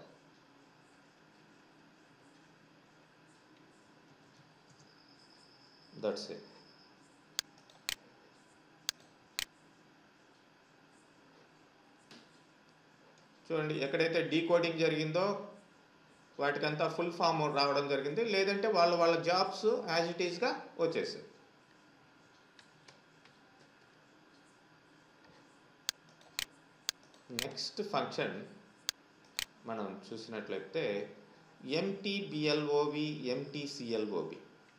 దట్స్ ఇట్ చూడండి ఎక్కడైతే డీకోడింగ్ జరిగిందో వాటికంతా ఫుల్ ఫామ్ రావడం జరిగింది లేదంటే వాళ్ళ వాళ్ళ జాబ్స్ యాజ్ ఇట్ ఈస్గా వచ్చేసాయి నెక్స్ట్ ఫంక్షన్ మనం చూసినట్లయితే empty BLOB empty CLOB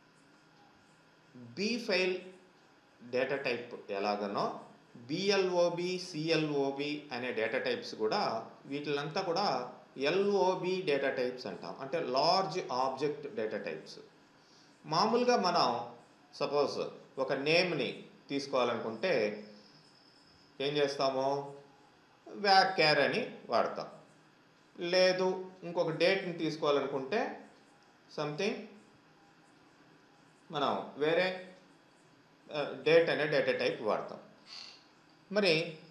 BFILE data type ఎలాగనో బిఎల్ఓబి సిఎల్ఓబి అనే డేటా టైప్స్ కూడా వీటిలంతా కూడా ఎల్ఓబి డేటా టైప్స్ అంటాం అంటే లార్జ్ ఆబ్జెక్ట్ డేటా టైప్స్ మామూలుగా మనం సపోజ్ ఒక నేమ్ని తీసుకోవాలనుకుంటే ఏం చేస్తాము వ్యాక్ క్యార్ అని వాడతాం లేదు ఇంకొక డేట్ని తీసుకోవాలనుకుంటే సంథింగ్ మనం వేరే డేట్ అనే డేటా టైప్ వాడతాం మరి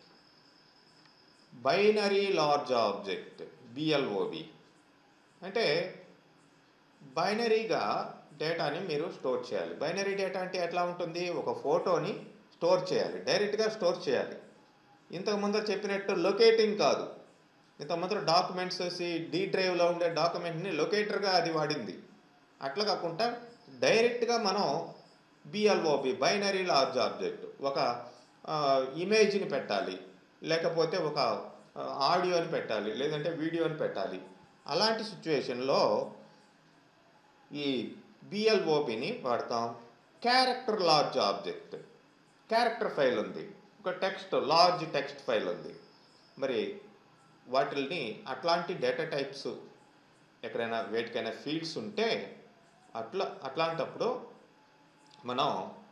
బైనరీ లార్జ్ ఆబ్జెక్ట్ బిఎల్ఓబి అంటే బైనరీగా డేటాని మీరు స్టోర్ చేయాలి బైనరీ డేటా అంటే ఎట్లా ఉంటుంది ఒక ఫోటోని స్టోర్ చేయాలి డైరెక్ట్గా స్టోర్ చేయాలి ఇంతకు ముందర చెప్పినట్టు లొకేటింగ్ కాదు ఇంతకు ముందర డాక్యుమెంట్స్ వచ్చి డీ డ్రైవ్లో ఉండే డాక్యుమెంట్ని లొకేటర్గా అది వాడింది అట్లా కాకుండా డైరెక్ట్గా మనం బిఎల్ఓబి బైనరీ లార్జ్ ఆబ్జెక్ట్ ఒక ఇమేజ్ని పెట్టాలి లేకపోతే ఒక ఆడియోని పెట్టాలి లేదంటే వీడియోని పెట్టాలి అలాంటి సిచ్యువేషన్లో ఈ బిఎల్ఓపిని వాడతాం character large object character file ఉంది ఒక టెక్స్ట్ లార్జ్ టెక్స్ట్ ఫైల్ ఉంది మరి వాటిల్ని అట్లాంటి డేటా టైప్స్ ఎక్కడైనా వేటికైనా ఫీల్డ్స్ ఉంటే అట్లా అట్లాంటప్పుడు మనం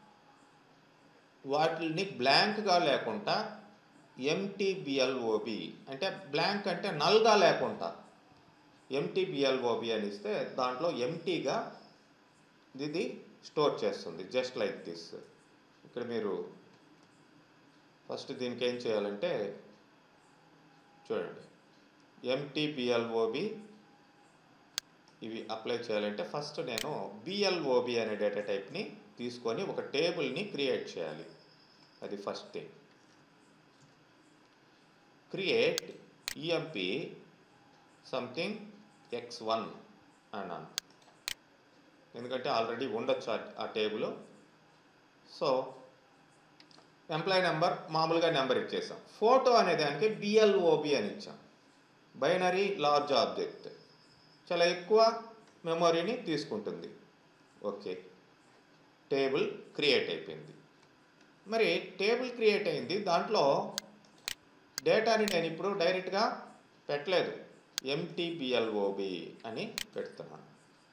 వాటిని బ్లాంక్గా లేకుండా ఎంటీబిఎల్ఓబి అంటే బ్లాంక్ అంటే నల్గా లేకుండా ఎంటీబిఎల్ఓబి అని ఇస్తే దాంట్లో ఎంటీగా ఇది స్టోర్ చేస్తుంది జస్ట్ లైక్ దిస్ ఇక్కడ మీరు ఫస్ట్ దీనికి ఏం చేయాలంటే చూడండి ఎంటీబిఎల్ఓబి ఇవి అప్లై చేయాలంటే ఫస్ట్ నేను బిఎల్ఓబి అనే డేటా టైప్ని తీసుకొని ఒక టేబుల్ని క్రియేట్ చేయాలి అది first thing create EMP something X one అన్నాను ఎందుకంటే ఆల్రెడీ ఉండొచ్చు ఆ టేబుల్ సో ఎంప్లాయ్ నెంబర్ మామూలుగా నెంబర్ ఇచ్చేసాం ఫోటో అనే దానికి బిఎల్ఓబి అని ఇచ్చాం బైనరీ లార్జ్ ఆబ్జెక్ట్ చాలా ఎక్కువ మెమొరీని తీసుకుంటుంది ఓకే టేబుల్ క్రియేట్ అయిపోయింది మరి టేబుల్ క్రియేట్ అయింది దాంట్లో డేటాని నేను ఇప్పుడు డైరెక్ట్గా పెట్టలేదు ఎంటీబిఎల్ఓబి అని పెడుతున్నాను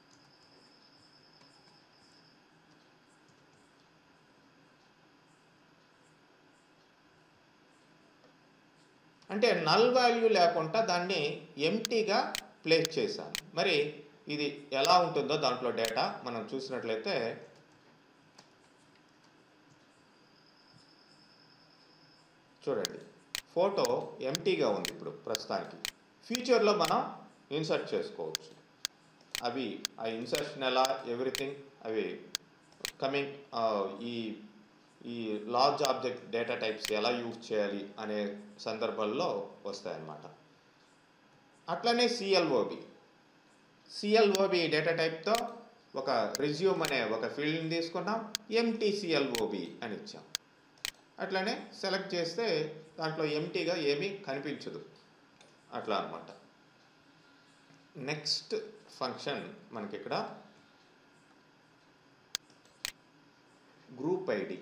అంటే నల్ వాల్యూ లేకుండా దాన్ని ఎంటీగా ప్లేస్ చేశాను మరి ఇది ఎలా ఉంటుందో దాంట్లో డేటా మనం చూసినట్లయితే చూడండి ఫోటో ఎంటీగా ఉంది ఇప్పుడు ప్రస్తుతానికి ఫ్యూచర్లో మనం ఇన్సర్ట్ చేసుకోవచ్చు అవి ఆ ఇన్సర్షన్ ఎలా ఎవ్రీథింగ్ అవి కమింగ్ ఈ ఈ లార్జ్ ఆబ్జెక్ట్ డేటా టైప్స్ ఎలా యూజ్ చేయాలి అనే సందర్భాల్లో వస్తాయన్నమాట అట్లనే సిఎల్ఓబి సిఎల్ఓబి డేటా టైప్తో ఒక రిజ్యూమ్ అనే ఒక ఫీల్డ్ని తీసుకున్నాం ఎంటీసీఎల్ఓబి అని ఇచ్చాం అట్లానే సెలెక్ట్ చేస్తే దాంట్లో ఎంటీగా ఏమీ కనిపించదు అట్లా అన్నమాట నెక్స్ట్ ఫంక్షన్ మనకి ఇక్కడ group ID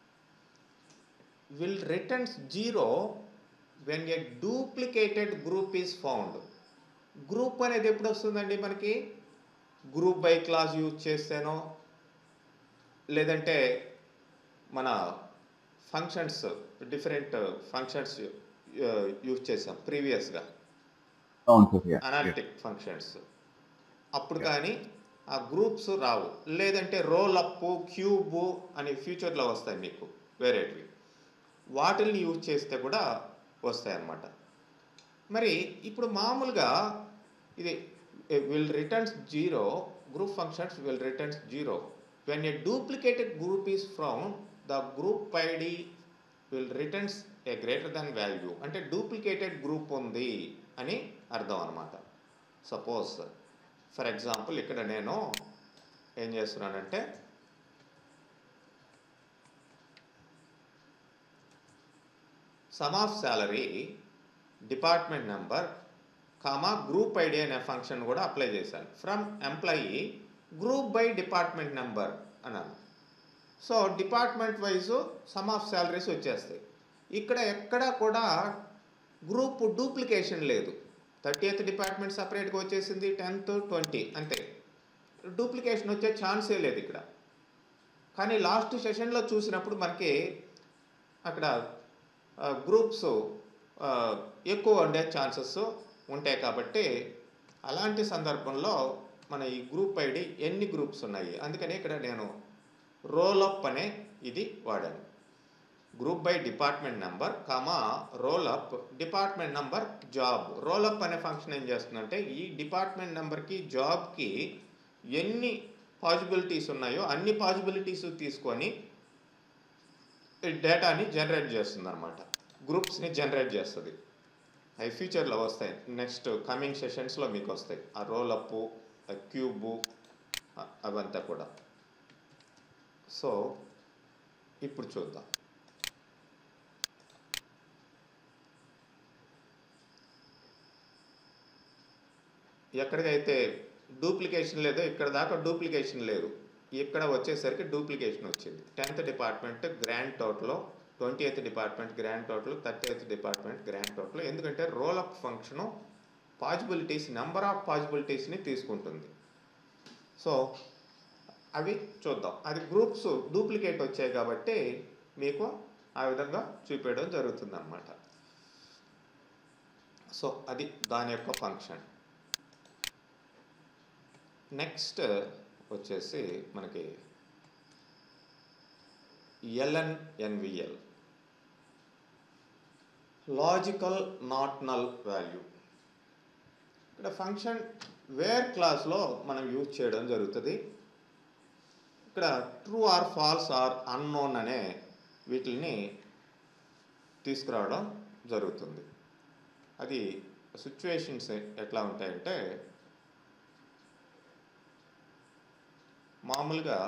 will returns zero when a duplicated group is found group అనేది ఎప్పుడు వస్తుందండి మనకి గ్రూప్ బై క్లాస్ యూజ్ చేస్తేనో లేదంటే మన ఫంక్షన్స్ డిఫరెంట్ ఫంక్షన్స్ యూజ్ చేసాం ప్రీవియస్గా అవును సార్ యా అనాలిటిక్ ఫంక్షన్స్ అప్పుడు కానీ ఆ గ్రూప్స్ రావు లేదంటే రోల్ అప్ క్యూబ్ అని ఫ్యూచర్లో వస్తాయి మీకు వేరేటివి వాటిల్ని యూజ్ చేస్తే కూడా వస్తాయి అన్నమాట మరి ఇప్పుడు మామూలుగా ఇది will returns zero group functions will returns zero when a duplicated group is from the group ID will returns a greater than value అంటే డూప్లికేటెడ్ గ్రూప్ ఉంది అని అర్థం అనమాట సపోజ్ ఫర్ ఎగ్జాంపుల్ ఇక్కడ నేను ఏం చేస్తున్నానంటే sum of salary department number comma group ID అనే ఫంక్షన్ కూడా అప్లై చేశాను from employee group by department number అన్నాను so department wise sum of salaries వచ్చేస్తాయి ఇక్కడ ఎక్కడ కూడా గ్రూప్ డూప్లికేషన్ లేదు థర్టీ ఎయిత్ డిపార్ట్మెంట్ సపరేట్గా వచ్చేసింది టెన్త్ ట్వంటీ అంతే డూప్లికేషన్ వచ్చే ఛాన్సే లేదు ఇక్కడ కానీ లాస్ట్ సెషన్లో చూసినప్పుడు మనకి అక్కడ గ్రూప్స్ ఎక్కువ ఉండే ఛాన్సెస్ ఉంటాయి కాబట్టి అలాంటి సందర్భంలో మన ఈ గ్రూప్ ఐడి ఎన్ని గ్రూప్స్ ఉన్నాయి అందుకని ఇక్కడ నేను రోల్ అప్ అనే ఇది వాడాను group by department number comma roll up department number job roll up అనే ఫంక్షన్ ఏం చేస్తుందంటే ఈ డిపార్ట్మెంట్ నెంబర్కి జాబ్కి ఎన్ని పాసిబిలిటీస్ ఉన్నాయో అన్ని పాసిబిలిటీస్ తీసుకొని ఈ డేటాని జనరేట్ చేస్తుంది అనమాట గ్రూప్స్ని జనరేట్ చేస్తుంది అవి ఫ్యూచర్లో వస్తాయి నెక్స్ట్ కమింగ్ సెషన్స్లో మీకు వస్తాయి ఆ రోల్ అప్ ఆ క్యూబు అ- అవంతా కూడా సో ఇప్పుడు చూద్దాం ఎక్కడికైతే డూప్లికేషన్ లేదో ఇక్కడ దాకా డూప్లికేషన్ లేదు ఇక్కడ వచ్చేసరికి డూప్లికేషన్ వచ్చింది tenth department grand total twenty eighth department grand total thirty eighth department grand total ఎందుకంటే roll up function possibilities number of పాసిబిలిటీస్ని తీసుకుంటుంది సో అవి చూద్దాం అది గ్రూప్స్ డూప్లికేట్ వచ్చాయి కాబట్టి మీకు ఆ విధంగా చూపించడం జరుగుతుంది అన్నమాట సో అది దాని యొక్క ఫంక్షన్ నెక్స్ట్ వచ్చేసి మనకి LNNVL logical not null value ఇక్కడ ఫంక్షన్ వేర్ క్లాస్లో మనం యూజ్ చేయడం జరుగుతుంది ఇక్కడ true or false or unknown అనే వీటిని తీసుకురావడం జరుగుతుంది అది సిచ్యువేషన్స్ ఎట్లా ఉంటాయంటే మామూలుగా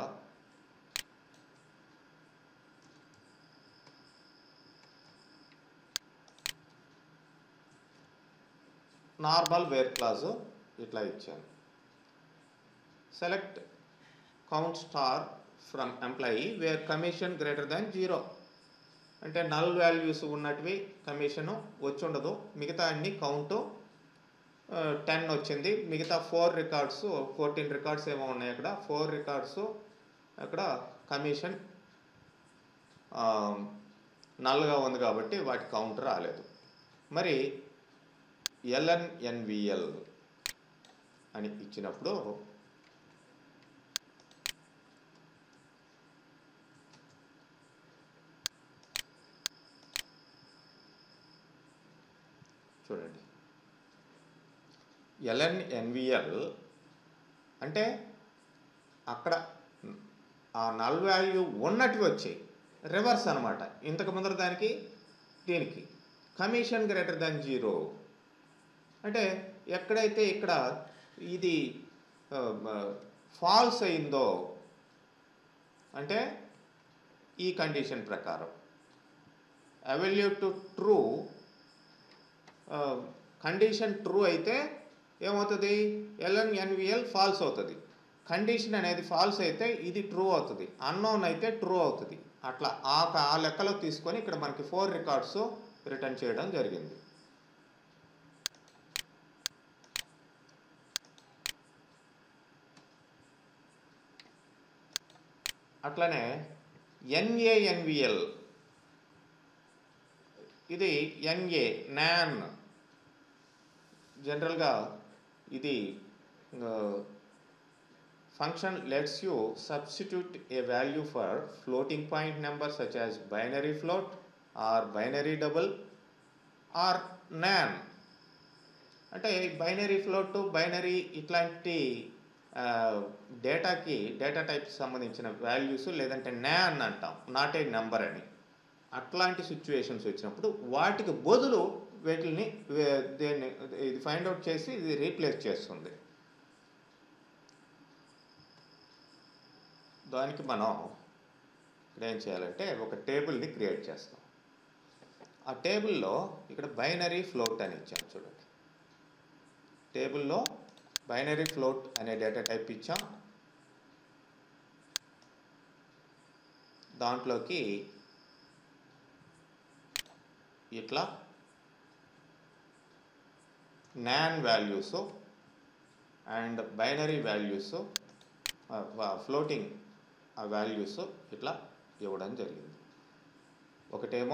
నార్మల్ వేర్ క్లాసు ఇట్లా ఇచ్చాను select count star from employee where commission greater than zero అంటే నల్ వాల్యూస్ ఉన్నటివి కమిషను వచ్చి ఉండదు మిగతా అన్ని కౌంటు టెన్ వచ్చింది మిగతా ఫోర్ రికార్డ్స్ ఫోర్టీన్ రికార్డ్స్ ఏమో ఉన్నాయి అక్కడ ఫోర్ రికార్డ్స్ అక్కడ కమిషన్ నల్గా ఉంది కాబట్టి వాటి కౌంట్ రాలేదు మరి ఎల్ఎన్ఎన్విఎల్ అని ఇచ్చినప్పుడు చూడండి ఎల్ఎన్ఎన్విఎల్ అంటే అక్కడ ఆ నల్ వాల్యూ ఉన్నటివి వచ్చాయి రివర్స్ అనమాట ఇంతకు ముందర దానికి దీనికి కమిషన్ గ్రేటర్ దాన్ జీరో అంటే ఎక్కడైతే ఇక్కడ ఇది ఫాల్స్ అయిందో అంటే ఈ కండిషన్ ప్రకారం evaluate to true condition true అయితే ఏమవుతుంది ఎల్ఎన్ ఎన్విఎల్ ఫాల్స్ అవుతుంది కండిషన్ అనేది ఫాల్స్ అయితే ఇది ట్రూ అవుతుంది అన్నోన్ అయితే ట్రూ అవుతుంది అట్లా ఆ క- ఆ లెక్కలో తీసుకొని ఇక్కడ మనకి ఫోర్ రికార్డ్స్ రిటర్న్ చేయడం జరిగింది అట్లనే ఎన్ఏఎన్విఎల్ ఇది ఎన్ఏ నాన్ జనరల్గా ఇది function lets you substitute a value for floating point number such as binary float or binary double or NaN అంటే బైనరీ ఫ్లోట్ బైనరీ ఇట్లాంటి డేటాకి డేటా టైప్కి సంబంధించిన వాల్యూస్ లేదంటే నాన్ అంటాం నాట్ ఏ నెంబర్ అని అట్లాంటి సిచ్యువేషన్స్ వచ్చినప్పుడు వాటికి బదులు వీటిని వే- దేన్ని ఇది ఫైండ్ అవుట్ చేసి ఇది రీప్లేస్ చేస్తుంది దానికి మనం ఇక్కడ ఏం చేయాలంటే ఒక టేబుల్ని క్రియేట్ చేస్తాం ఆ టేబుల్లో ఇక్కడ బైనరీ ఫ్లోట్ అని ఇచ్చాం చూడండి టేబుల్లో బైనరీ ఫ్లోట్ అనే డేటా టైప్ ఇచ్చాం దాంట్లోకి ఇట్లా NaN values and binary values floating ఆ వాల్యూస్ ఇట్లా ఇవ్వడం జరిగింది ఒకటేమో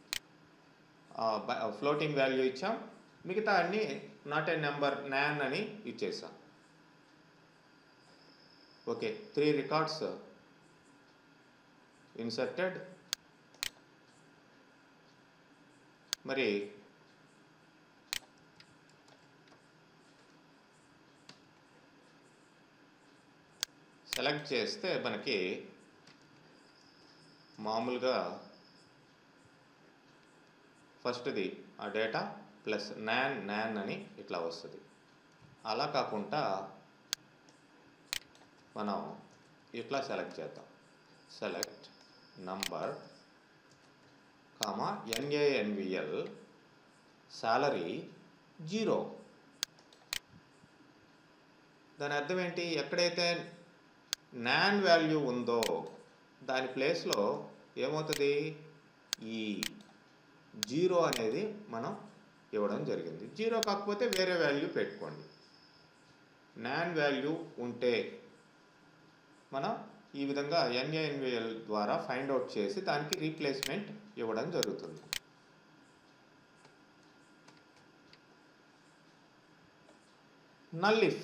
ఫ్లోటింగ్ వాల్యూ ఇచ్చాం మిగతా అన్ని నాట్ ఏ నెంబర్ నాన్ అని ఇచ్చేసాం ఓకే త్రీ రికార్డ్స్ ఇన్సర్టెడ్ మరి సెలెక్ట్ చేస్తే మనకి మామూలుగా ఫస్ట్ది ఆ డేటా ప్లస్ నాన్ నాన్ అని ఇట్లా వస్తుంది అలా కాకుండా మనం ఇట్లా సెలెక్ట్ చేద్దాం select number comma NANVL salary zero దాని అర్థం ఏంటి ఎక్కడైతే నాన్ వాల్యూ ఉందో దాని ప్లేస్లో ఏమవుతుంది ఈ జీరో అనేది మనం ఇవ్వడం జరిగింది జీరో కాకపోతే వేరే వాల్యూ పెట్టుకోండి నాన్ వాల్యూ ఉంటే మనం ఈ విధంగా ఎన్ఏఎన్విఎల్ ద్వారా ఫైండ్ అవుట్ చేసి దానికి రీప్లేస్మెంట్ ఇవ్వడం జరుగుతుంది null if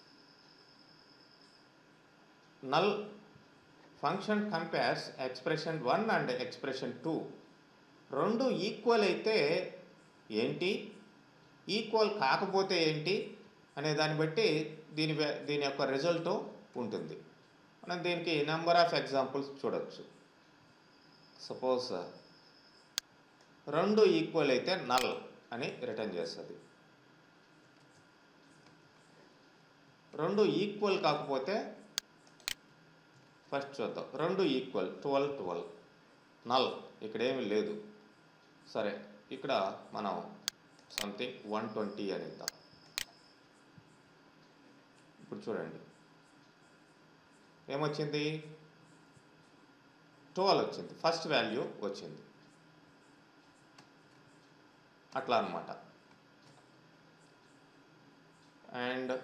null function compares expression one and expression two రెండు ఈక్వల్ అయితే ఏంటి ఈక్వల్ కాకపోతే ఏంటి అనే దాన్ని బట్టి దీని వే- దీని యొక్క రిజల్ట్ ఉంటుంది మనం దీనికి నెంబర్ ఆఫ్ ఎగ్జాంపుల్స్ చూడొచ్చు సపోజ్ రెండు ఈక్వల్ అయితే నల్ అని రిటర్న్ చేస్తుంది రెండు ఈక్వల్ కాకపోతే ఫస్ట్ చూద్దాం రెండు ఈక్వల్ ట్వెల్వ్ ట్వెల్వ్ నల్ ఇక్కడ ఏమీ లేదు సరే ఇక్కడ మనం సంథింగ్ వన్ ట్వంటీ అని ఇద్దాం ఇప్పుడు చూడండి ఏమొచ్చింది ట్వెల్వ్ వచ్చింది ఫస్ట్ వాల్యూ వచ్చింది అట్లా అనమాట అండ్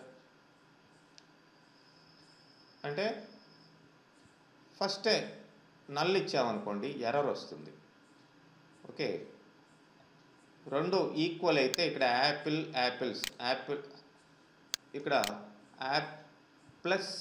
అంటే ఫస్టే నల్ ఇచ్చామనుకోండి ఎర్రర్ వస్తుంది ఓకే రెండు ఈక్వల్ అయితే ఇక్కడ యాపిల్ యాపిల్స్ యాపిల్ ఇక్కడ యాప్ ప్లస్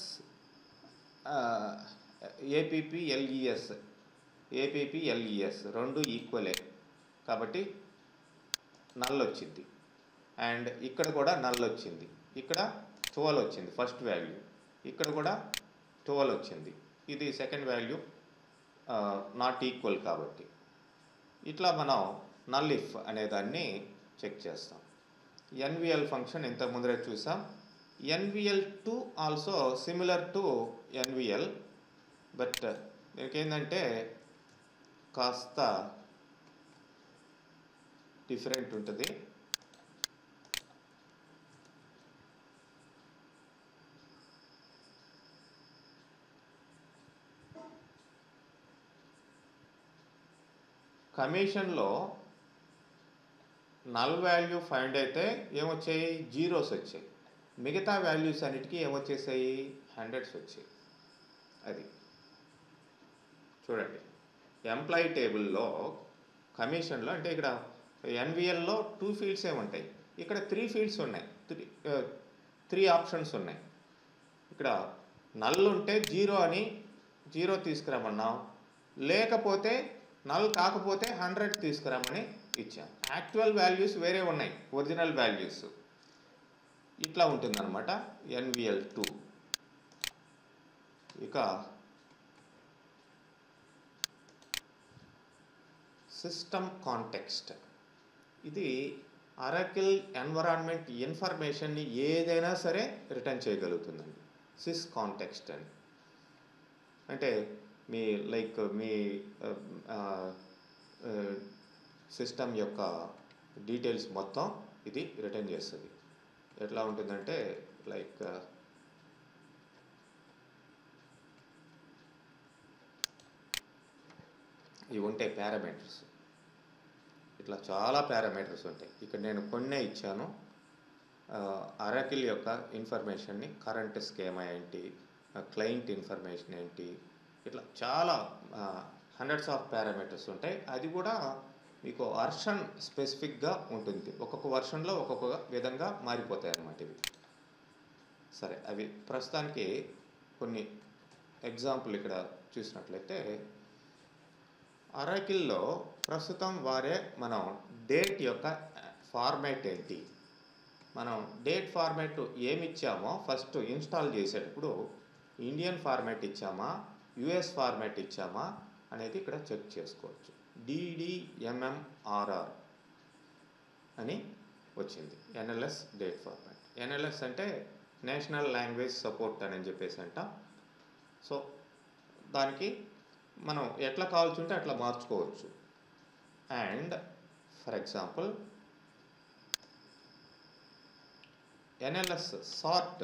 ఏపీపీఎల్ఈఎస్ ఏపీపీఎల్ఈఎస్ రెండు ఈక్వలే కాబట్టి నల్ వచ్చింది అండ్ ఇక్కడ కూడా నల్ వచ్చింది ఇక్కడ ట్వెల్వ్ వచ్చింది ఫస్ట్ వాల్యూ ఇక్కడ కూడా ట్వెల్వ్ వచ్చింది ఇది సెకండ్ వాల్యూ నాట్ ఈక్వల్ కాబట్టి ఇట్లా మనం నల్ ఇఫ్ అనేదాన్ని చెక్ చేస్తాం ఎన్విఎల్ ఫంక్షన్ ఇంత ముందరే చూసాం NVL two also similar to NVL but దీనికి ఏంటంటే కాస్త డిఫరెంట్ ఉంటుంది కమిషన్లో నల్ వాల్యూ ఫైండ్ అయితే ఏమొచ్చాయి జీరోస్ వచ్చాయి మిగతా వాల్యూస్ అన్నిటికీ ఏమొచ్చేసాయి హండ్రెడ్స్ వచ్చాయి అది చూడండి ఎంప్లాయీ టేబుల్లో కమిషన్లో అంటే ఇక్కడ ఎన్విఎల్లో టూ ఫీల్డ్స్ ఏముంటాయి ఇక్కడ త్రీ ఫీల్డ్స్ ఉన్నాయి త్రీ త్రీ ఆప్షన్స్ ఉన్నాయి ఇక్కడ నల్ ఉంటే జీరో అని జీరో తీసుకురామన్నాం లేకపోతే నల్ కాకపోతే హండ్రెడ్ తీసుకురామని ఇచ్చాం యాక్చువల్ వాల్యూస్ వేరే ఉన్నాయి ఒరిజినల్ వాల్యూస్ ఇట్లా ఉంటుందన్నమాట ఎన్విఎల్ టూ ఇక సిస్టమ్ కాంటెక్స్ట్ ఇది అరకిల్ ఎన్వరాన్మెంట్ ఇన్ఫర్మేషన్ని ఏదైనా సరే రిటర్న్ చేయగలుగుతుందండి సిస్ కాంటెక్స్ట్ అని అంటే మీ లైక్ మీ సిస్టమ్ యొక్క డీటెయిల్స్ మొత్తం ఇది రిటర్న్ చేస్తుంది ఎట్లా ఉంటుందంటే లైక్ ఇవి ఉంటాయి పారామీటర్స్ ఇట్లా చాలా పారామీటర్స్ ఉంటాయి ఇక్కడ నేను కొన్నే ఇచ్చాను అరకిల్ యొక్క ఇన్ఫర్మేషన్ని కరెంట్ స్కేమా ఏంటి క్లయింట్ ఇన్ఫర్మేషన్ ఏంటి ఇట్లా చాలా హండ్రెడ్స్ ఆఫ్ పారామీటర్స్ ఉంటాయి అది కూడా మీకు వర్షన్ స్పెసిఫిక్గా ఉంటుంది ఒక్కొక్క వర్షన్లో ఒక్కొక్క విధంగా మారిపోతాయి అన్నమాట ఇవి సరే అవి ప్రస్తుతానికి కొన్ని ఎగ్జాంపుల్ ఇక్కడ చూసినట్లయితే అరకిల్లో ప్రస్తుతం వారే మనం డేట్ యొక్క ఫార్మాట్ ఏంటి మనం డేట్ ఫార్మాట్ ఏమి ఇచ్చామో ఫస్ట్ ఇన్స్టాల్ చేసేటప్పుడు ఇండియన్ ఫార్మాట్ ఇచ్చామా యుఎస్ ఫార్మాట్ ఇచ్చామా అనేది ఇక్కడ చెక్ చేసుకోవచ్చు డిడిఎంఎంఆర్ఆర్ అని వచ్చింది ఎన్ఎల్ఎస్ డేట్ ఫార్మాట్ ఎన్ఎల్ఎస్ అంటే నేషనల్ లాంగ్వేజ్ సపోర్ట్ అని చెప్పేసి అంట సో దానికి మనం ఎట్లా కావాల్సి ఉంటే అట్లా మార్చుకోవచ్చు and for example NLS sort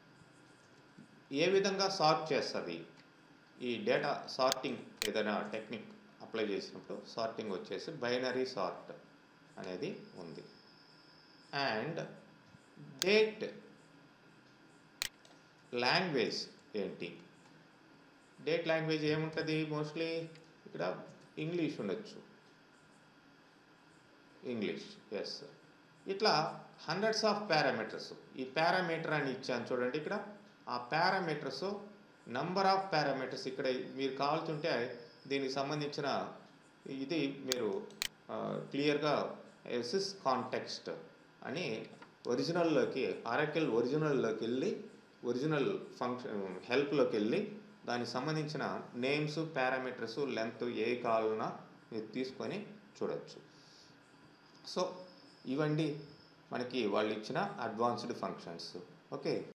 ఏ విధంగా సార్ట్ చేస్తుంది ఈ డేటా సార్టింగ్ ఏదైనా టెక్నిక్ అప్లై చేసినప్పుడు సార్టింగ్ వచ్చేసి బైనరీ సార్ట్ అనేది ఉంది అండ్ డేట్ లాంగ్వేజ్ ఏంటి డేట్ లాంగ్వేజ్ ఏముంటుంది మోస్ట్లీ ఇక్కడ ఇంగ్లీష్ ఉండొచ్చు ఇంగ్లీష్ ఎస్ ఇట్లా హండ్రెడ్స్ ఆఫ్ పారామీటర్స్ ఈ పారామీటర్ అని ఇచ్చాను చూడండి ఇక్కడ ఆ పారామీటర్స్ నంబర్ ఆఫ్ పారామీటర్స్ ఇక్కడ మీరు కావాల్సింటే దీనికి సంబంధించిన ఇది మీరు క్లియర్గా ఎసిస్ కాంటెక్స్ట్ అని ఒరిజినల్లోకి ఆరకిల్ ఒరిజినల్లోకి వెళ్ళి ఒరిజినల్ ఫంక్షన్ హెల్ప్లోకి వెళ్ళి దానికి సంబంధించిన నేమ్స్ పారామీటర్స్ లెంత్ ఏ కావాలన్నా మీరు తీసుకొని చూడొచ్చు సో ఇవండి మనకి వాళ్ళు ఇచ్చిన అడ్వాన్స్డ్ ఫంక్షన్స్ ఓకే